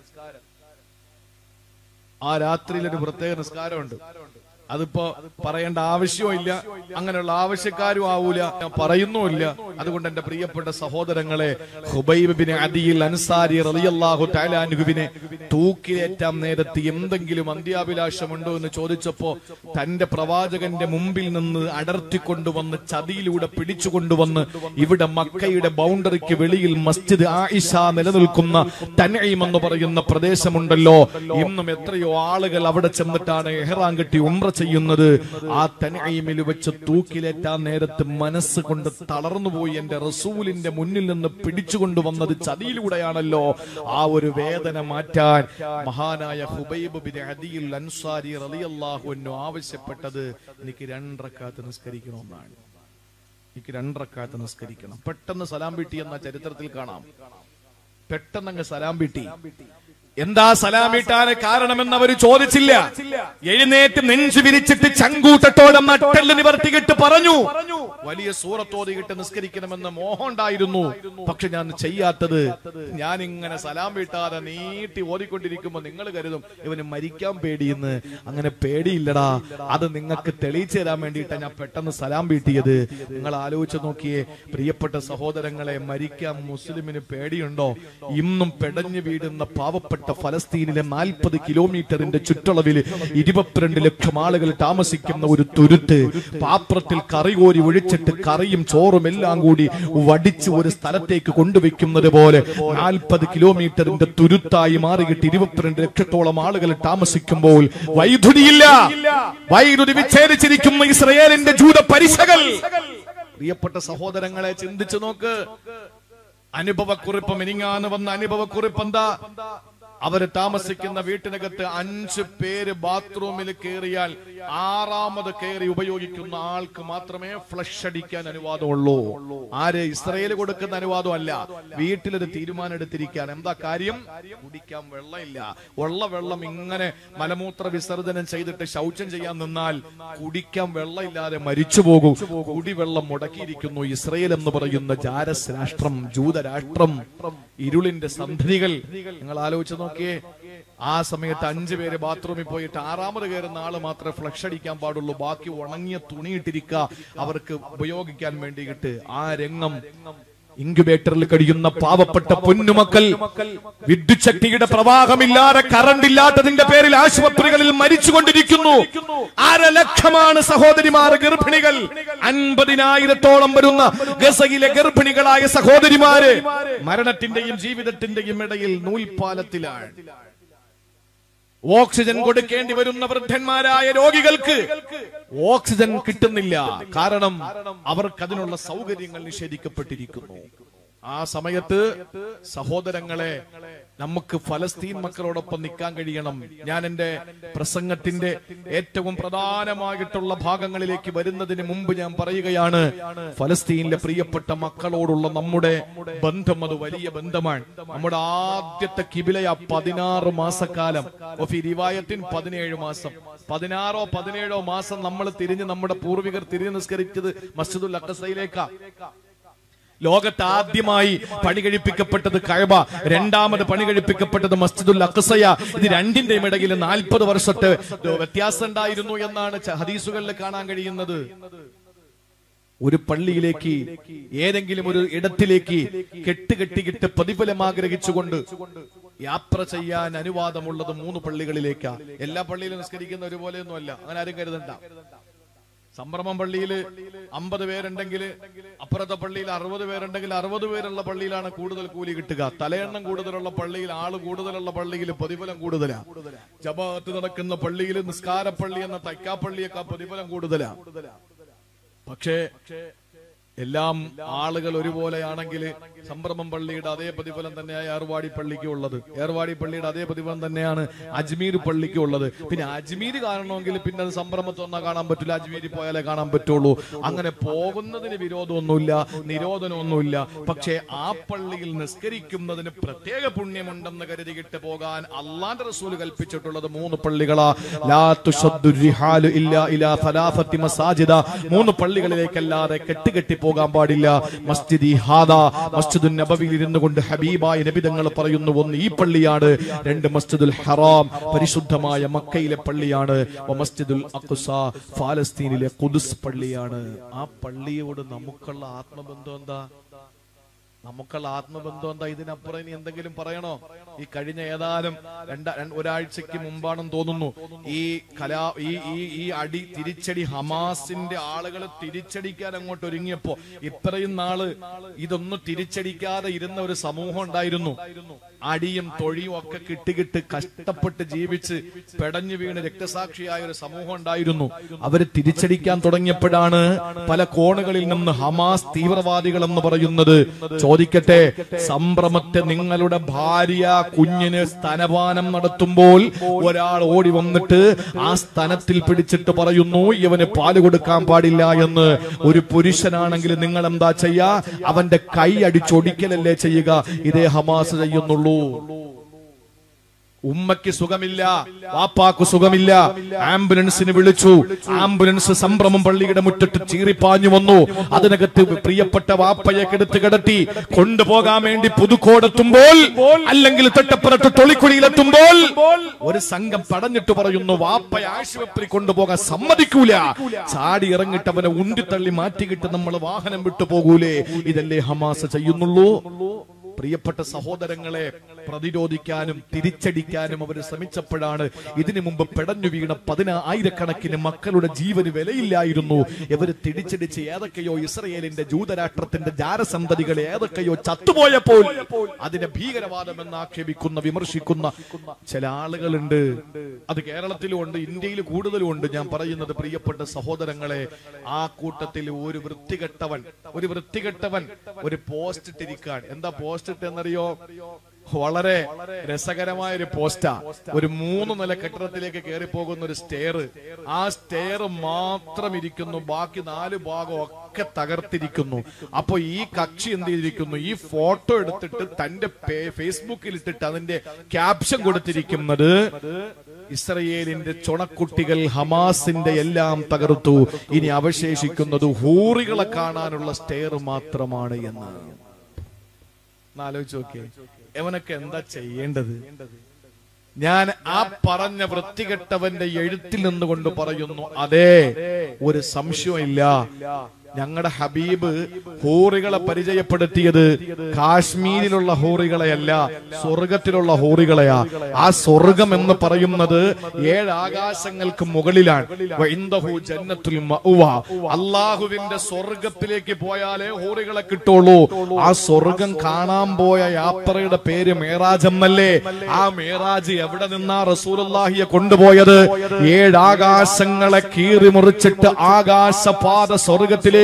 ആ രാത്രിയിൽ ഒരു പ്രത്യേക നിസ്കാരമുണ്ട് അതിപ്പോ പറയേണ്ട ആവശ്യമില്ല അങ്ങനെയുള്ള ആവശ്യക്കാരും ആവൂല ഞാൻ പറയുന്നുമില്ല അതുകൊണ്ട് എന്റെ പ്രിയപ്പെട്ട സഹോദരങ്ങളെ ഹുബൈബിനെ അദിയിൽ അൻസാരി റളിയല്ലാഹു തആലാൻഹുവിനെ തൂക്കിലേറ്റാൻ നേരത്ത് എന്തെങ്കിലും അന്ത്യാഭിലാഷമുണ്ടോ എന്ന് ചോദിച്ചപ്പോ തന്റെ പ്രവാചകന്റെ മുമ്പിൽ നിന്ന് അടർത്തിക്കൊണ്ടുവന്ന് ചതിയിലൂടെ പിടിച്ചുകൊണ്ടുവന്ന് ഇവിടെ മക്കയുടെ ബൗണ്ടറിക്ക് വെളിയിൽ മസ്ജിദ് ആയിഷ നിലനിൽക്കുന്ന തനഈം എന്ന് പറയുന്ന പ്രദേശമുണ്ടല്ലോ ഇന്നും എത്രയോ ആളുകൾ അവിടെ ചെന്നിട്ടാണ് എഹ്റാൻ കെട്ടി ഉംറ ചെയ്യുന്നത് ആ തനഈമിൽ വെച്ച് തൂക്കിലേറ്റാൻ നേരത്ത് മനസ്സ് കൊണ്ട് തളർന്നുപോയി എന്റെ റസൂലിന്റെ മുന്നിൽ നിന്ന് പിടിച്ചുകൊണ്ടുവന്നത് ചതിയിലൂടെയാണല്ലോ ആ ഒരു വേദന മാറ്റാൻ മഹാനായ ഹുബൈബ് ബിൻ അദിയിൽ അൻസാരി റളിയല്ലാഹു അൻഹു ആവശ്യപ്പെട്ടത് എനിക്ക് രണ്ടറക്കാത്ത് നിസ്കരിക്കണമെന്നാണ് എനിക്ക് രണ്ടറക്കാത്ത് നിസ്കരിക്കണം പെട്ടെന്ന് സലാം വീട്ടി എന്ന ചരിത്രത്തിൽ കാണാം പെട്ടെന്ന് അങ്ങ് സലാം വീട്ടി എന്താ സലാം വീട്ടാന് കാരണമെന്ന് അവർ ചോദിച്ചില്ല എഴുന്നേറ്റ് നെഞ്ചു വിരിച്ചിട്ട് ചങ്കൂട്ടത്തോടെ നട്ടെല്ല് നിവർത്തികിട്ട് പറഞ്ഞു വലിയ സൂറത്തോതികിട്ട് നിസ്കരിക്കണമെന്ന് മോഹം ഉണ്ടായിരുന്നു പക്ഷെ ഞാൻ ചെയ്യാത്തത് ഞാൻ ഇങ്ങനെ സലാം വീട്ടാതെ നീട്ടി ഓതിക്കൊണ്ടിരിക്കുമ്പോ നിങ്ങൾ കരുതും ഇവന് മരിക്കാൻ പേടിയെന്ന് അങ്ങനെ പേടിയില്ലടാ അത് നിങ്ങൾക്ക് തെളിയിച്ചു തരാൻ വേണ്ടിയിട്ടാണ് ഞാൻ പെട്ടെന്ന് സലാം വീട്ടിയത് നിങ്ങൾ ആലോചിച്ച് നോക്കിയേ പ്രിയപ്പെട്ട സഹോദരങ്ങളെ മരിക്കാൻ മുസ്ലിമിന് പേടിയുണ്ടോ ഇന്നും പെടഞ്ഞു വീഴുന്ന പാവപ്പെട്ട ഫലസ്തീനിലെ നാൽപ്പത് കിലോമീറ്ററിന്റെ ചുറ്റളവിൽ ഇരുപത്തിരണ്ട് ലക്ഷം ആളുകൾ താമസിക്കുന്ന ഒരു തുരുത്ത് പാത്രത്തിൽ കറി കോരി ഒഴിച്ചിട്ട് കറിയും ചോറും എല്ലാം കൂടി വടിച്ച് ഒരു സ്ഥലത്തേക്ക് കൊണ്ടുവയ്ക്കുന്നത് പോലെ നാൽപ്പത് കിലോമീറ്ററിന്റെ തുരുത്തായി മാറിയിട്ട് ഇരുപത്തിരണ്ട് ലക്ഷത്തോളം ആളുകൾ താമസിക്കുമ്പോൾ വൈദ്യുതിയില്ല വൈദ്യുതി വിച്ഛേദിച്ചിരിക്കുന്ന ഇസ്രയേലിന്റെ ജൂത പരിശകൾ പ്രിയപ്പെട്ട സഹോദരങ്ങളെ ചിന്തിച്ചു നോക്ക് അനുഭവക്കുറിപ്പ് മിനിങ്ങാന്ന് വന്ന അനുഭവക്കുറിപ്പ് എന്താ അവര് താമസിക്കുന്ന വീട്ടിനകത്ത് അഞ്ച് പേര് ബാത്റൂമിൽ കയറിയാൽ ആറാമത് കയറി ഉപയോഗിക്കുന്ന ആൾക്ക് മാത്രമേ ഫ്ലഷ് അടിക്കാൻ അനുവാദമുള്ളൂ ആര് ഇസ്രയേൽ കൊടുക്കുന്ന അനുവാദമല്ല വീട്ടിലൊരു തീരുമാനം എടുത്തിരിക്കാൻ എന്താ കാര്യം കുടിക്കാൻ വെള്ളമില്ല ഉള്ള വെള്ളം ഇങ്ങനെ മലമൂത്ര വിസർജനം ചെയ്തിട്ട് ശൗചം ചെയ്യാൻ നിന്നാൽ കുടിക്കാൻ വെള്ളമില്ലാതെ മരിച്ചു പോകും കുടിവെള്ളം മുടക്കിയിരിക്കുന്നു ഇസ്രയേൽ എന്ന് പറയുന്ന ജാരസ് രാഷ്ട്രം ജൂതരാഷ്ട്രം ഇരുളിന്റെ സന്ധതികൾ നിങ്ങൾ ആലോചിച്ച് നോക്കിയേ ആ സമയത്ത് അഞ്ചു പേര് ബാത്റൂമിൽ പോയിട്ട് ആറാമത് കയറുന്ന ആള് മാത്രമേ ഫ്ലഷ് അടിക്കാൻ പാടുള്ളൂ ബാക്കി ഉണങ്ങിയ തുണിയിട്ടിരിക്കുക അവർക്ക് ഉപയോഗിക്കാൻ വേണ്ടിയിട്ട് ആ രംഗം ഇൻക്യുബേറ്ററിൽ കഴിയുന്ന പാവപ്പെട്ട പൊന്നുമക്കൾ വിദ്യുത് ശക്തിയുടെ പ്രവാഹമില്ലാതെ കറണ്ട് ഇല്ലാത്തതിന്റെ പേരിൽ ആശുപത്രികളിൽ മരിച്ചുകൊണ്ടിരിക്കുന്നു അരലക്ഷമാണ് സഹോദരിമാർ ഗർഭിണികൾ അൻപതിനായിരത്തോളം വരുന്ന ഗസയിലെ ഗർഭിണികളായ സഹോദരിമാര് മരണത്തിന്റെയും ജീവിതത്തിന്റെയും ഇടയിൽ നൂൽപാലത്തിലാണ് ഓക്സിജൻ കൊടുക്കേണ്ടി വരുന്ന വൃദ്ധന്മാരായ രോഗികൾക്ക് ഓക്സിജൻ കിട്ടുന്നില്ല കാരണം അവർക്ക് അതിനുള്ള സൗകര്യങ്ങൾ നിഷേധിക്കപ്പെട്ടിരിക്കുന്നു ആ സമയത്ത് സഹോദരങ്ങളെ നമുക്ക് ഫലസ്തീൻ മക്കളോടൊപ്പം നിൽക്കാൻ കഴിയണം ഞാൻ എന്റെ പ്രസംഗത്തിന്റെ ഏറ്റവും പ്രധാനമായിട്ടുള്ള ഭാഗങ്ങളിലേക്ക് വരുന്നതിന് മുമ്പ് ഞാൻ പറയുകയാണ് ഫലസ്തീനിലെ പ്രിയപ്പെട്ട മക്കളോടുള്ള നമ്മുടെ ബന്ധം അത് വലിയ ബന്ധമാണ് നമ്മുടെ ആദ്യത്തെ കിബിലയ പതിനാറ് മാസക്കാലം ഒഫി റിവായത്തിൻ പതിനേഴ് മാസം പതിനാറോ പതിനേഴോ മാസം നമ്മൾ തിരിഞ്ഞ് നമ്മുടെ പൂർവികർ തിരിഞ്ഞ് നിസ്കരിച്ചത് മസ്ജിദുൽ അക്കസയിലേക്കാ ലോകത്ത് ആദ്യമായി പണി കഴിപ്പിക്കപ്പെട്ടത് കഴബ രണ്ടാമത് പണി കഴിപ്പിക്കപ്പെട്ടത് മസ്ജിദുൽ അക്സയ ഇത് രണ്ടിന്റെയും ഇടയിൽ നാൽപ്പത് വർഷത്തെ വ്യത്യാസം ഉണ്ടായിരുന്നു എന്നാണ് ച- ഹദീസുകളിൽ കാണാൻ കഴിയുന്നത് ഒരു പള്ളിയിലേക്ക് ഏതെങ്കിലും ഒരു ഇടത്തിലേക്ക് കെട്ടുകെട്ടിക്കിട്ട് പ്രതിഫലം ആഗ്രഹിച്ചുകൊണ്ട് യാത്ര ചെയ്യാൻ അനുവാദമുള്ളത് മൂന്ന് പള്ളികളിലേക്കാ എല്ലാ പള്ളിയിലും നിസ്കരിക്കുന്ന ഒരുപോലെയൊന്നുമല്ല അങ്ങനെ ആരും കരുതണ്ട സംഭ്രമം പള്ളിയിൽ അമ്പത് പേരുണ്ടെങ്കിൽ അപ്പുറത്തെ പള്ളിയിൽ അറുപത് പേരുണ്ടെങ്കിൽ അറുപത് പേരുള്ള പള്ളിയിലാണ് കൂടുതൽ കൂലി കിട്ടുക തലയെണ്ണം കൂടുതലുള്ള പള്ളിയിൽ ആള് കൂടുതലുള്ള പള്ളിയിൽ പ്രതിഫലം കൂടുതലാ ജമാഅത്ത് നടക്കുന്ന പള്ളിയിൽ നിസ്കാര പള്ളി എന്ന തൈക്കാപ്പള്ളിയൊക്കെ പ്രതിഫലം കൂടുതലാ പക്ഷേ എല്ലാം ആളുകൾ ഒരുപോലെയാണെങ്കിൽ സംഭ്രമം പള്ളിയുടെ അതേ പ്രതിഫലം തന്നെയാണ് ഏർവാടി പള്ളിക്ക് ഉള്ളത് ഏർവാടി പള്ളിയുടെ അതേ പ്രതിഫലം തന്നെയാണ് അജ്മീർ പള്ളിക്ക് ഉള്ളത് പിന്നെ അജ്മീർ കാണണമെങ്കിൽ പിന്നെ അത് സംഭ്രമത്ത് വന്നാൽ കാണാൻ പറ്റില്ല അജ്മീരിൽ പോയാലേ കാണാൻ പറ്റുള്ളൂ അങ്ങനെ പോകുന്നതിന് വിരോധമൊന്നുമില്ല നിരോധനമൊന്നുമില്ല പക്ഷേ ആ പള്ളിയിൽ നിസ്കരിക്കുന്നതിന് പ്രത്യേക പുണ്യമുണ്ടെന്ന് കരുതിയിട്ട് പോകാൻ അള്ളാന്റെ റസൂല് കൽപ്പിച്ചിട്ടുള്ളത് മൂന്ന് പള്ളികളാ ലാ തുഷദ്ദു റിഹാലു ഇല്ലാ ഇലാ സലാസത്തി മസാജിദ മൂന്ന് പള്ളികളിലേക്കല്ലാതെ കെട്ടുകെട്ടി പോകാൻ പാടില്ല മസ്ജിദി ഹാദ മസ്ജിദുൽ നബവിയിൽ ഇരുന്നു കൊണ്ട് ഹബീബായ നബിതങ്ങൾ പറയുന്നു ഒന്ന് ഈ പള്ളിയാണ് രണ്ട് മസ്ജിദുൽ ഹറാം പരിശുദ്ധമായ മക്കയിലെ പള്ളിയാണ് വ മസ്ജിദുൽ അഖ്സ ഫലസ്തീനിലെ ഖുദ്സ് പള്ളിയാണ് ആ പള്ളിയോട് നമുക്കുള്ള ആത്മബന്ധം എന്താ നമുക്കുള്ള ആത്മബന്ധം എന്താ ഇതിനപ്പുറം ഇനി എന്തെങ്കിലും പറയണോ ഈ കഴിഞ്ഞ ഏതാനും രണ്ട രണ്ട് ഒരാഴ്ചക്ക് മുമ്പാണെന്ന് തോന്നുന്നു ഈ കലാ ഈ ഈ ഈ അടി തിരിച്ചടി ഹമാസിന്റെ ആളുകൾ തിരിച്ചടിക്കാൻ അങ്ങോട്ട് ഒരുങ്ങിയപ്പോ ഇത്രയും നാള് ഇതൊന്നും തിരിച്ചടിക്കാതെ ഇരുന്ന ഒരു സമൂഹം ഉണ്ടായിരുന്നു അടിയും തൊഴിയും ഒക്കെ കിട്ടുകിട്ട് കഷ്ടപ്പെട്ട് ജീവിച്ച് പെടഞ്ഞു വീണ് രക്തസാക്ഷിയായ ഒരു സമൂഹം ഉണ്ടായിരുന്നു അവര് തിരിച്ചടിക്കാൻ തുടങ്ങിയപ്പോഴാണ് പല കോണുകളിൽ നിന്ന് ഹമാസ് തീവ്രവാദികൾ എന്ന് പറയുന്നത് ചോദിക്കട്ടെ സംഭ്രമത്തെ നിങ്ങളുടെ ഭാര്യ കുഞ്ഞിന് സ്തനപാനം നടത്തുമ്പോൾ ഒരാൾ ഓടി വന്നിട്ട് ആ സ്തനത്തിൽ പിടിച്ചിട്ട് പറയുന്നു ഇവന് പാല് കൊടുക്കാൻ പാടില്ല എന്ന് ഒരു പുരുഷനാണെങ്കിൽ നിങ്ങൾ എന്താ ചെയ്യാ അവന്റെ കൈ അടിച്ചൊടിക്കലല്ലേ ചെയ്യുക ഇതേ ഹമാസ് ചെയ്യുന്നുള്ളൂ ഉമ്മയ്ക്ക് സുഖമില്ല വാപ്പാക്ക് സുഖമില്ല ആംബുലൻസിന് വിളിച്ചു ആംബുലൻസ് സംഭ്രമം പള്ളിയുടെ മുറ്റത്ത് ചീറിപ്പാഞ്ഞു വന്നു അതിനകത്ത് പ്രിയപ്പെട്ട വാപ്പയെ കെടുത്ത് കിടത്തി കൊണ്ടുപോകാൻ വേണ്ടി പുതുക്കോടെത്തുമ്പോൾ അല്ലെങ്കിൽ തൊട്ടപ്പുറത്ത് തൊളിക്കുഴിയിലെത്തുമ്പോൾ ഒരു സംഘം പടഞ്ഞിട്ട് പറയുന്നു വാപ്പയെ ആശുപത്രി കൊണ്ടുപോകാൻ സമ്മതിക്കൂല ചാടി ഇറങ്ങിട്ട് അവനെ ഉണ്ടിത്തള്ളി മാറ്റിക്കിട്ട് നമ്മൾ വാഹനം വിട്ടു പോകൂലേ ഇതല്ലേ ഹമാസ് ചെയ്യുന്നുള്ളൂ പ്രിയപ്പെട്ട സഹോദരങ്ങളെ പ്രതിരോധിക്കാനും തിരിച്ചടിക്കാനും അവർ ശ്രമിച്ചപ്പോഴാണ് ഇതിനു മുമ്പ് പെടഞ്ഞു വീണ പതിനായിരക്കണക്കിന് മക്കളുടെ ജീവന് വിലയില്ലായിരുന്നു ഇവർ തിരിച്ചടിച്ച് ഏതൊക്കെയോ ഇസ്രയേലിന്റെ ജൂതരാഷ്ട്രത്തിന്റെ ജാരസന്തതികൾ ഏതൊക്കെയോ ചത്തുപോയപ്പോൾ അതിനെ ഭീകരവാദം എന്ന് ആക്ഷേപിക്കുന്ന വിമർശിക്കുന്ന ചില ആളുകളുണ്ട് അത് കേരളത്തിലും ഉണ്ട് ഇന്ത്യയിൽ കൂടുതലും ഉണ്ട് ഞാൻ പറയുന്നത് പ്രിയപ്പെട്ട സഹോദരങ്ങളെ ആ കൂട്ടത്തിൽ ഒരു വൃത്തികെട്ടവൻ ഒരു വൃത്തികെട്ടവൻ ഒരു പോസ്റ്റ് ഇട്ടിരിക്കാൻ എന്താ പോസ്റ്റ് ഇട്ടെന്നറിയോ വളരെ രസകരമായ ഒരു പോസ്റ്റാ ഒരു മൂന്ന് നില കെട്ടിടത്തിലേക്ക് കയറി പോകുന്ന ഒരു സ്റ്റെയർ ആ സ്റ്റെയർ മാത്രം ഇരിക്കുന്നു ബാക്കി നാല് ഭാഗം ഒക്കെ തകർത്തിരിക്കുന്നു അപ്പൊ ഈ കക്ഷി എന്ത് ചെയ്തിരിക്കുന്നു ഈ ഫോട്ടോ എടുത്തിട്ട് തന്റെ പേ- ഫേസ്ബുക്കിൽ ഇട്ടിട്ട് അതിന്റെ ക്യാപ്ഷൻ കൊടുത്തിരിക്കുന്നത് ഇസ്രയേലിന്റെ ചുണക്കുട്ടികൾ ഹമാസിന്റെ എല്ലാം തകർത്തു ഇനി അവശേഷിക്കുന്നത് ഹൂറികളെ കാണാനുള്ള സ്റ്റെയർ മാത്രമാണ് എന്ന് ആലോചിച്ച് നോക്കിയേ എവനൊക്കെ എന്താ ചെയ്യേണ്ടത് ഞാൻ ആ പറഞ്ഞ വൃത്തികെട്ടവന്റെ എഴുത്തിൽ നിന്നുകൊണ്ട് പറയുന്നു അതെ ഒരു സംശയമില്ല ഞങ്ങളുടെ ഹബീബ് ഹൂറികളെ പരിചയപ്പെടുത്തിയത് കാശ്മീരിലുള്ള ഹൂറികളെയല്ല സ്വർഗത്തിലുള്ള ഹൂറികളെയാ ആ സ്വർഗം എന്ന് പറയുന്നത് ഏഴ് ആകാശങ്ങൾക്ക് മുകളിലാണ് വഇന്ദഹു ജന്നത്തുൽ മഅ്വ. അള്ളാഹുവിന്റെ സ്വർഗത്തിലേക്ക് പോയാലേ ഹൂറികളെ കിട്ടുള്ളൂ ആ സ്വർഗം കാണാൻ പോയ യാത്രയുടെ പേര് മേറാജ് എന്നല്ലേ ആ മേറാജ് എവിടെ നിന്നാ റസൂലുള്ളാഹിയെ കൊണ്ടുപോയത് ഏഴ് ആകാശങ്ങളെ കീറി മുറിച്ചിട്ട് ആകാശപാത സ്വർഗത്തിലേക്ക്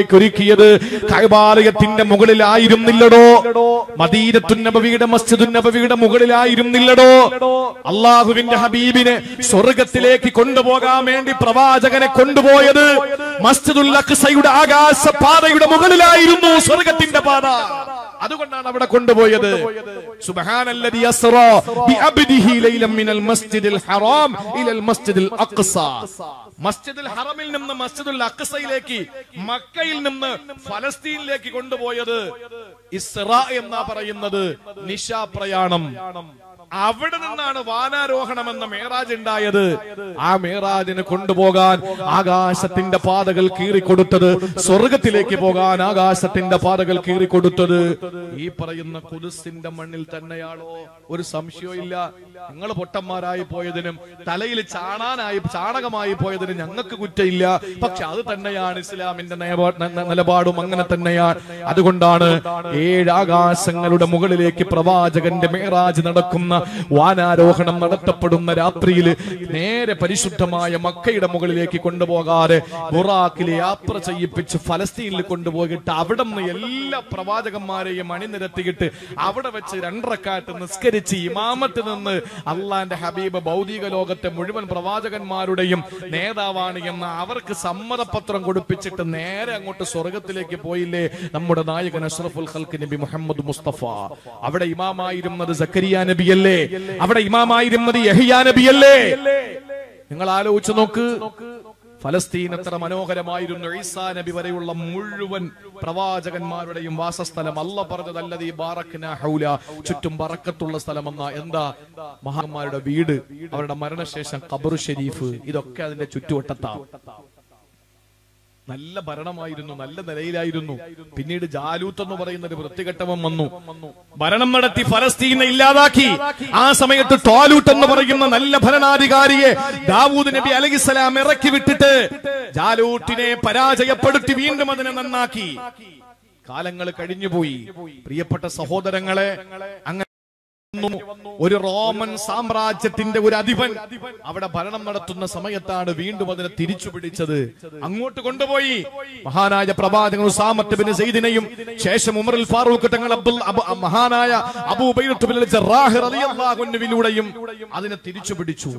മുകളിലേക്ക് ഒരുക്കിയത് കൈബാലയത്തിന്റെ മുകളിലായിരുന്നില്ലടോ മദീനത്തുൻ നബവിയുടെ മസ്ജിദുൻ നബവിയുടെ മുകളിലായിരുന്നില്ലടോ അള്ളാഹുവിന്റെ ഹബീബിനെ സ്വർഗത്തിലേക്ക് കൊണ്ടുപോകാൻ വേണ്ടി പ്രവാചകനെ കൊണ്ടുപോയത് മസ്ജിദുൽ അഖ്സയുടെ ആകാശ പാതയുടെ മുകളിലായിരുന്നു സ്വർഗത്തിന്റെ പാത അതുകൊണ്ടാണ് അവിടെ കൊണ്ടുപോയത് സുബ്ഹാനല്ലദി അസ്റാ ബിഅബ്ദിഹി ലൈലൻ മിനൽ മസ്ജിദിൽ ഹറാം ഇലൽ മസ്ജിദിൽ അഖ്സ മസ്ജിദുൽ ഹറമിൽ നിന്ന് മസ്ജിദുൽ അഖ്സയിലേക്ക് മക്കയിൽ നിന്ന് ഫലസ്തീനിലേക്ക് കൊണ്ടുപോയത് ഇസ്റാ എന്നാ പറയുന്നത് നിശാ പ്രയാണം അവിടെ നിന്നാണ് വാനാരോഹണം എന്ന മേറാജ് ഉണ്ടായത് ആ മേറാജിന് കൊണ്ടുപോകാൻ ആകാശത്തിന്റെ പാതകൾ കീറിക്കൊടുത്തത് സ്വർഗത്തിലേക്ക് പോകാൻ ആകാശത്തിന്റെ പാതകൾ കീറിക്കൊടുത്തത് ഈ പറയുന്ന കുതിസിന്റെ മണ്ണിൽ തന്നെയാണോ ഒരു സംശയവും ഇല്ല നിങ്ങൾ പൊട്ടന്മാരായി പോയതിനും തലയിൽ ചാണാനായി ചാണകമായി പോയതിനും ഞങ്ങൾക്ക് കുറ്റമില്ല പക്ഷെ അത് തന്നെയാണ് ഇസ്ലാമിന്റെ നയപാ- ന- ന- നിലപാടും അങ്ങനെ തന്നെയാണ് അതുകൊണ്ടാണ് ഏഴ് ആകാശങ്ങളുടെ മുകളിലേക്ക് പ്രവാചകന്റെ മേറാജ് നടക്കുന്ന വാനാരോഹണം നടത്തപ്പെടുന്ന രാത്രിയിൽ നേരെ പരിശുദ്ധമായ മക്കയുടെ മുകളിലേക്ക് കൊണ്ടുപോകാതെ ബുറാക്കിലെ യാത്ര ചെയ്യിപ്പിച്ച് ഫലസ്തീനിൽ കൊണ്ടുപോയിട്ട് അവിടെ നിന്ന് എല്ലാ പ്രവാചകന്മാരെയും അണിനിരത്തിയിട്ട് അവിടെ വെച്ച് രണ്ടരക്കാട്ട് നിസ്കരിച്ച് ഇമാമത്ത് നിന്ന് അള്ളാന്റെ ഹബീബ് ഭൗതിക ലോകത്തെ മുഴുവൻ പ്രവാചകന്മാരുടെയും നേതാവാണ് എന്ന് അവർക്ക് സമ്മതപത്രം കൊടുപ്പിച്ചിട്ട് നേരെ അങ്ങോട്ട് സ്വർഗത്തിലേക്ക് പോയില്ലേ നമ്മുടെ നായകൻ അഷ്റഫുൽ ഖൽക്ക് നബി മുഹമ്മദ് മുസ്തഫ അവിടെ ഇമാമായിരുന്നത് സക്കരിയ നബിയല്ലേ അവിടെ ഇമാമായിരുന്നത് യഹിയ നബിയല്ലേ നിങ്ങൾ ആലോചിച്ച് നോക്ക് ഫലസ്തീൻ എത്ര മനോഹരമായിരുന്നു ഈസാ നബി വരെയുള്ള മുഴുവൻ പ്രവാചകന്മാരുടെയും വാസസ്ഥലം അല്ല പറഞ്ഞതല്ലത് ഈ ബാറക്കിന ഹൗല ചുറ്റും ബറക്കത്തുള്ള സ്ഥലമെന്ന എന്താ മഹാന്മാരുടെ വീട് അവരുടെ മരണശേഷം ഖബറു ഷരീഫ് ഇതൊക്കെ അതിന്റെ ചുറ്റുവട്ടത്താണ് നല്ല ഭരണമായിരുന്നു നല്ല നിലയിലായിരുന്നു പിന്നീട് ജാലൂത്ത് എന്ന് പറയുന്ന ഒരു വൃത്തികെട്ടവൻ വന്നു ഭരണം നടത്തി ഫലസ്തീനെ ഇല്ലാതാക്കി ആ സമയത്ത് ടോലൂട്ട് എന്ന് പറയുന്ന നല്ല ഭരണാധികാരിയെ ദാവൂദ് നബി അലഹിസലാം ഇറക്കി വിട്ടിട്ട് ജാലൂട്ടിനെ പരാജയപ്പെടുത്തി വീണ്ടും അതിനെ നന്നാക്കി കാലങ്ങൾ കഴിഞ്ഞുപോയി പ്രിയപ്പെട്ട സഹോദരങ്ങളെ അങ്ങനെ വന്നു. ഒരു റോമൻ സാമ്രാജ്യത്തിന്റെ ഒരു അധിപൻ അവിടെ ഭരണം നടത്തുന്ന സമയത്താണ് വീണ്ടും അതിനെ തിരിച്ചു പിടിച്ചത് അങ്ങോട്ട് കൊണ്ടുപോയി മഹാനായ പ്രവാചകൻ ഉസാമത്ത് ബിൻ സെയ്ദിനെയും ശേഷം ഉമറുൽ ഫാറൂഖ് തങ്ങൾ അബ്ദുൽ അബു- മഹാനായ അബൂബൈത്ത് ബിൻ ജറാഹ് റളിയല്ലാഹു അൻഹുവിലൂടെയും അതിനെ തിരിച്ചു പിടിച്ചു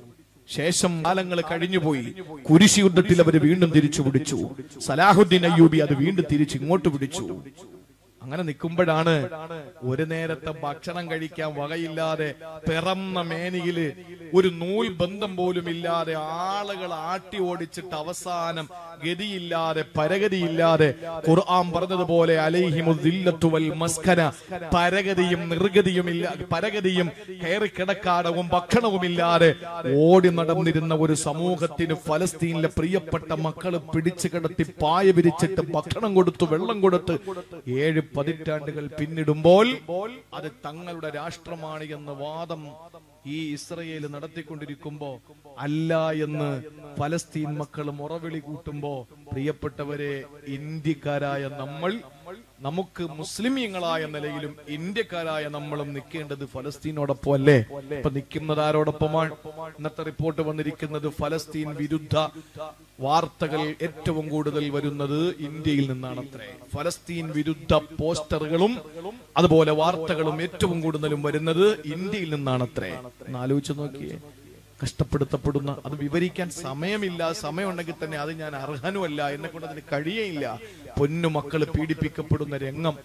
ശേഷം കാലങ്ങൾ കഴിഞ്ഞുപോയി കുരിശി യുദ്ധത്തിൽ അവർ വീണ്ടും തിരിച്ചു പിടിച്ചു സലാഹുദ്ദീൻ അയ്യൂബി അത് വീണ്ടും തിരിച്ച് ഇങ്ങോട്ട് പിടിച്ചു അങ്ങനെ നിൽക്കുമ്പോഴാണ് ഒരു നേരത്തെ ഭക്ഷണം കഴിക്കാൻ വകയില്ലാതെ പിറന്ന മേനിയില് ഒരു നൂൽ ബന്ധം പോലും ഇല്ലാതെ ആളുകൾ ആട്ടി ഓടിച്ചിട്ട് അവസാനം ഗതിയില്ലാതെ പരഗതിയില്ലാതെ ഖുർആൻ പറഞ്ഞതുപോലെ അലൈഹിമുദ്ദില്ലത്തു വൽ മസ്കന പരഗതിയും നിർഗതിയും ഇല്ല പരഗതിയും കയറി കിടക്കാടവും ഭക്ഷണവുമില്ലാതെ ഓടി നടന്നിരുന്ന ഒരു സമൂഹത്തിന് ഫലസ്തീനിലെ പ്രിയപ്പെട്ട മക്കള് പിടിച്ചു കിടത്തി പായ വിരിച്ചിട്ട് ഭക്ഷണം കൊടുത്തു വെള്ളം കൊടുത്ത് ഏഴ് പതിറ്റാണ്ടുകൾ പിന്നിടുമ്പോൾ അത് തങ്ങളുടെ രാഷ്ട്രമാണ് എന്ന വാദം ഈ ഇസ്രയേൽ നടത്തിക്കൊണ്ടിരിക്കുമ്പോ അല്ല എന്ന് ഫലസ്തീൻ മക്കൾ മുറവിളി കൂട്ടുമ്പോ പ്രിയപ്പെട്ടവരെ ഇന്ത്യക്കാരായ നമ്മൾ നമുക്ക് മുസ്ലിമീങ്ങളായ നിലയിലും ഇന്ത്യക്കാരായ നമ്മളും നിൽക്കേണ്ടത് ഫലസ്തീനോടൊപ്പം അല്ലേ ഇപ്പൊ നിൽക്കുന്നത് ആരോടൊപ്പമാണ് ഇന്നത്തെ റിപ്പോർട്ട് വന്നിരിക്കുന്നത് ഫലസ്തീൻ വിരുദ്ധ വാർത്തകൾ ഏറ്റവും കൂടുതൽ വരുന്നത് ഇന്ത്യയിൽ നിന്നാണത്രേ ഫലസ്തീൻ വിരുദ്ധ പോസ്റ്ററുകളും അതുപോലെ വാർത്തകളും ഏറ്റവും കൂടുതലും വരുന്നത് ഇന്ത്യയിൽ നിന്നാണത്രേ ഒന്ന് ആലോചിച്ച് നോക്കിയേ കഷ്ടപ്പെടുത്തപ്പെടുന്ന അത് വിവരിക്കാൻ സമയമില്ല സമയമുണ്ടെങ്കിൽ തന്നെ അത് ഞാൻ അർഹനുമല്ല എന്നെ കൊണ്ട് അതിന് കഴിയയില്ല പൊന്നു മക്കള് പീഡിപ്പിക്കപ്പെടുന്ന രംഗം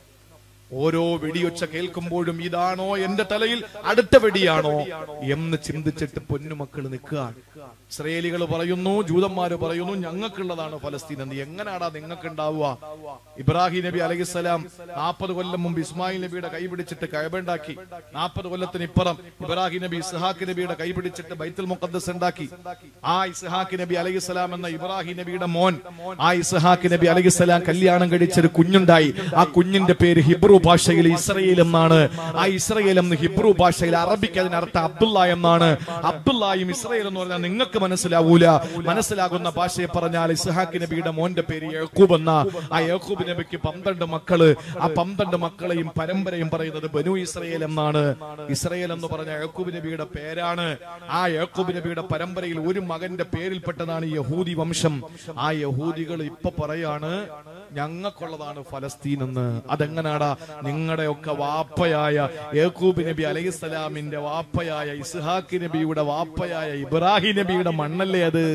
ഓരോ വെടിയൊച്ച കേൾക്കുമ്പോഴും ഇതാണോ എന്റെ തലയിൽ അടുത്ത വെടിയാണോ എന്ന് ചിന്തിച്ചിട്ട് പൊന്നുമക്കൾ നിൽക്കുക ഇസ്രയേലികൾ പറയുന്നു ജൂതന്മാര് പറയുന്നു ഞങ്ങൾക്കുള്ളതാണ് ഫലസ്തീൻ എന്ന് എങ്ങനെയാടാ നിങ്ങൾക്ക് ഉണ്ടാവുക ഇബ്രാഹിം നബി അലഹിസ്സലാം നാൽപ്പത് കൊല്ലം മുമ്പ് ഇസ്മായിൽ നബിയുടെ കൈ പിടിച്ചിട്ട് കഴബുണ്ടാക്കി നാൽപ്പത് കൊല്ലത്തിന് ഇപ്പുറം ഇബ്രാഹിം നബി ഇസ്ഹാഖ് നബിയുടെ കൈ പിടിച്ചിട്ട് ബൈത്തുൽ മുഖദ്ദസ് ഉണ്ടാക്കി ആ ഇസ്ഹാഖ് നബി അലഹിസ്സലാം എന്ന ഇബ്രാഹിം നബിയുടെ മോൻ ആ ഇസ്ഹാഖ് നബി അലഹിസ്സലാം കല്യാണം കഴിച്ചൊരു കുഞ്ഞുണ്ടായി ആ കുഞ്ഞിന്റെ പേര് ഹിബ്രു ഹിബ്രു ഭാഷയിൽ ഇസ്രയേൽ എന്നാണ് ആ ഇസ്രയേൽ എന്ന് ഹിബ്രു ഭാഷയിൽ അറബിക്ക് അതിനർത്ഥം അബ്ദുള്ള എന്നാണ് അബ്ദുള്ളയും ഇസ്രയേൽ എന്ന് പറഞ്ഞാൽ നിങ്ങൾക്ക് മനസ്സിലാവൂല മനസ്സിലാകുന്ന ഭാഷയെ പറഞ്ഞാൽ ഇസ്ഹാഖ് നബിയുടെ മോന്റെ പേര് യഹൂബ് എന്ന ആ യഹൂബ് നബിക്ക് പന്ത്രണ്ട് മക്കള് ആ പന്ത്രണ്ട് മക്കളെയും പരമ്പരയും പറയുന്നത് ബനു ഇസ്രയേൽ എന്നാണ് ഇസ്രയേൽ എന്ന് പറഞ്ഞ യഹൂബ് നബിയുടെ പേരാണ് ആ യഹൂബ് നബിയുടെ പരമ്പരയിൽ ഒരു മകന്റെ പേരിൽപ്പെട്ടതാണ് യഹൂദി വംശം ആ യഹൂദികൾ ഇപ്പൊ പറയാണ് ഞങ്ങൾക്കുള്ളതാണ് ഫലസ്തീൻ എന്ന് അതെങ്ങനാടാ നിങ്ങളുടെയൊക്കെ വാപ്പയായ യേക്കൂബ് നബി അലൈഹിസ്സലാമിന്റെ വാപ്പയായ ഇസ്ഹാഖ് നബിയുടെ വാപ്പയായ ഇബ്രാഹിം നബിയുടെ മണ്ണല്ലേ അത്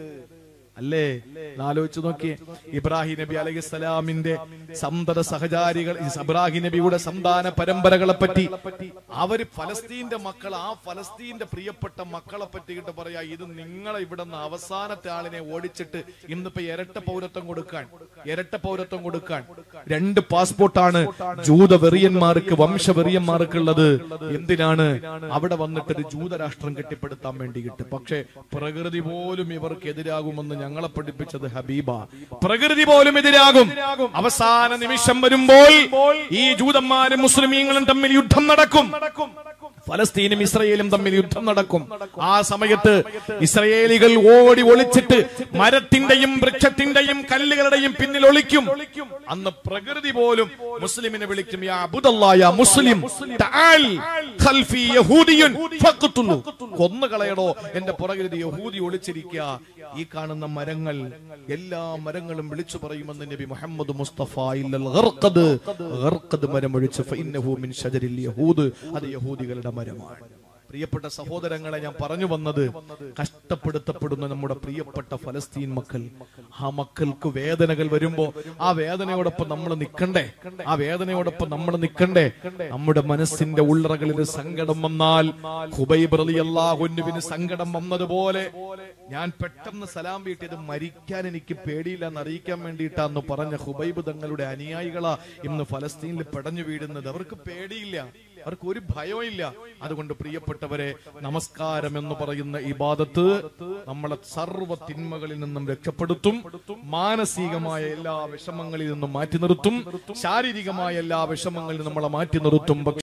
അല്ലേ ആലോചിച്ചു നോക്കിയേ ഇബ്രാഹിം നബി അലൈഹി സ്വലാമിന്റെ സന്തത സഹചാരികൾ ഈ ഇബ്രാഹിം നബിയുടെ സന്താന പരമ്പരകളെ പറ്റി അവര് ഫലസ്തീന്റെ മക്കൾ ആ ഫലസ്തീന്റെ പ്രിയപ്പെട്ട മക്കളെ പറ്റിയിട്ട് പറയാ ഇത് നിങ്ങളെ ഇവിടെ നിന്ന് അവസാനത്തെ ആളിനെ ഓടിച്ചിട്ട് ഇന്നിപ്പോ ഇരട്ട പൗരത്വം കൊടുക്കാൻ ഇരട്ട പൗരത്വം കൊടുക്കാൻ രണ്ട് പാസ്പോർട്ടാണ് ജൂത വെറിയന്മാർക്ക് വംശവെറിയന്മാർക്ക് ഉള്ളത് എന്തിനാണ് അവിടെ വന്നിട്ട് ഒരു ജൂതരാഷ്ട്രം കെട്ടിപ്പടുത്താൻ വേണ്ടിയിട്ട് പക്ഷേ പ്രകൃതി പോലും ഇവർക്ക് എതിരാകുമെന്ന് ഞങ്ങളെ പഠിപ്പിച്ചത് ഹബീബ പ്രകൃതി പോലും എതിരാകും അവസാന നിമിഷം വരുമ്പോൾ ഈ ജൂതന്മാരും മുസ്ലിമീങ്ങളും തമ്മിൽ യുദ്ധം നടക്കും ഫലസ്തീനും ഇസ്രയേലും തമ്മിൽ യുദ്ധം നടക്കും ആ സമയത്ത് ഇസ്രയേലികൾ ഓടി ഒളിച്ചിട്ട് മരത്തിന്റെയും വൃക്ഷത്തിന്റെയും കല്ലുകളുടെയും പിന്നിൽ ഒളിക്കും അന്ന് പ്രകൃതി പോലും മുസ്ലിമിനെ വിളിക്കും യാ അബ്ദുല്ലാ, യാ മുസ്ലിം തആൽ ഖൽഫി യഹൂദിയുൻ ഫഖ്തുലു. കൊന്നുകളയടോ എന്റെ പുറകിൽ ഒരു യഹൂദി ഒളിച്ചിരിക്കുക ഈ കാണുന്ന മരങ്ങൾ എല്ലാ മരങ്ങളും വിളിച്ചു പറയുമെന്ന് നബി മുഹമ്മദ് മുസ്തഫ ഇല്ലൽ ഗർഖദ് ഗർഖദ് മരം ഒഴിച്ച് ഫഇന്നഹു മിൻ ഷജരിൽ യഹൂദ് അത് യഹൂദികളുടെ മരമാണ് പ്രിയപ്പെട്ട സഹോദരങ്ങളെ ഞാൻ പറഞ്ഞു വന്നത് കഷ്ടപ്പെടുത്തപ്പെടുന്ന നമ്മുടെ പ്രിയപ്പെട്ട ഫലസ്തീൻ മക്കൾ ആ മക്കൾക്ക് വേദനകൾ വരുമ്പോ ആ വേദനയോടൊപ്പം നമ്മൾ നിൽക്കണ്ടേ ആ വേദനയോടൊപ്പം നമ്മൾ നിൽക്കണ്ടേ നമ്മുടെ മനസ്സിന്റെ ഉള്ളറകളിൽ സങ്കടം വന്നാൽ ഹുബൈബ് റളിയല്ലാഹുവിന് സങ്കടം വന്നതുപോലെ ഞാൻ പെട്ടെന്ന് സലാം വീട്ടിയത് മരിക്കാൻ എനിക്ക് പേടിയില്ല എന്ന് അറിയിക്കാൻ വേണ്ടിയിട്ടാന്ന് പറഞ്ഞ ഹുബൈബ് തങ്ങളുടെ അനുയായികളാ ഇന്ന് ഫലസ്തീനിൽ പെടഞ്ഞു വീഴുന്നത് അവർക്ക് പേടിയില്ല അവർക്ക് ഒരു ഭയവും ഇല്ല അതുകൊണ്ട് പ്രിയപ്പെട്ടവരെ നമസ്കാരം എന്ന് പറയുന്ന ഇബാദത്ത് നമ്മളെ സർവ്വ തിന്മകളിൽ നിന്നും രക്ഷപ്പെടുത്തും മാനസികമായ എല്ലാ വിഷമങ്ങളിൽ നിന്നും മാറ്റി നിർത്തും ശാരീരികമായ എല്ലാ വിഷമങ്ങളിൽ നമ്മളെ മാറ്റി നിർത്തും പക്ഷേ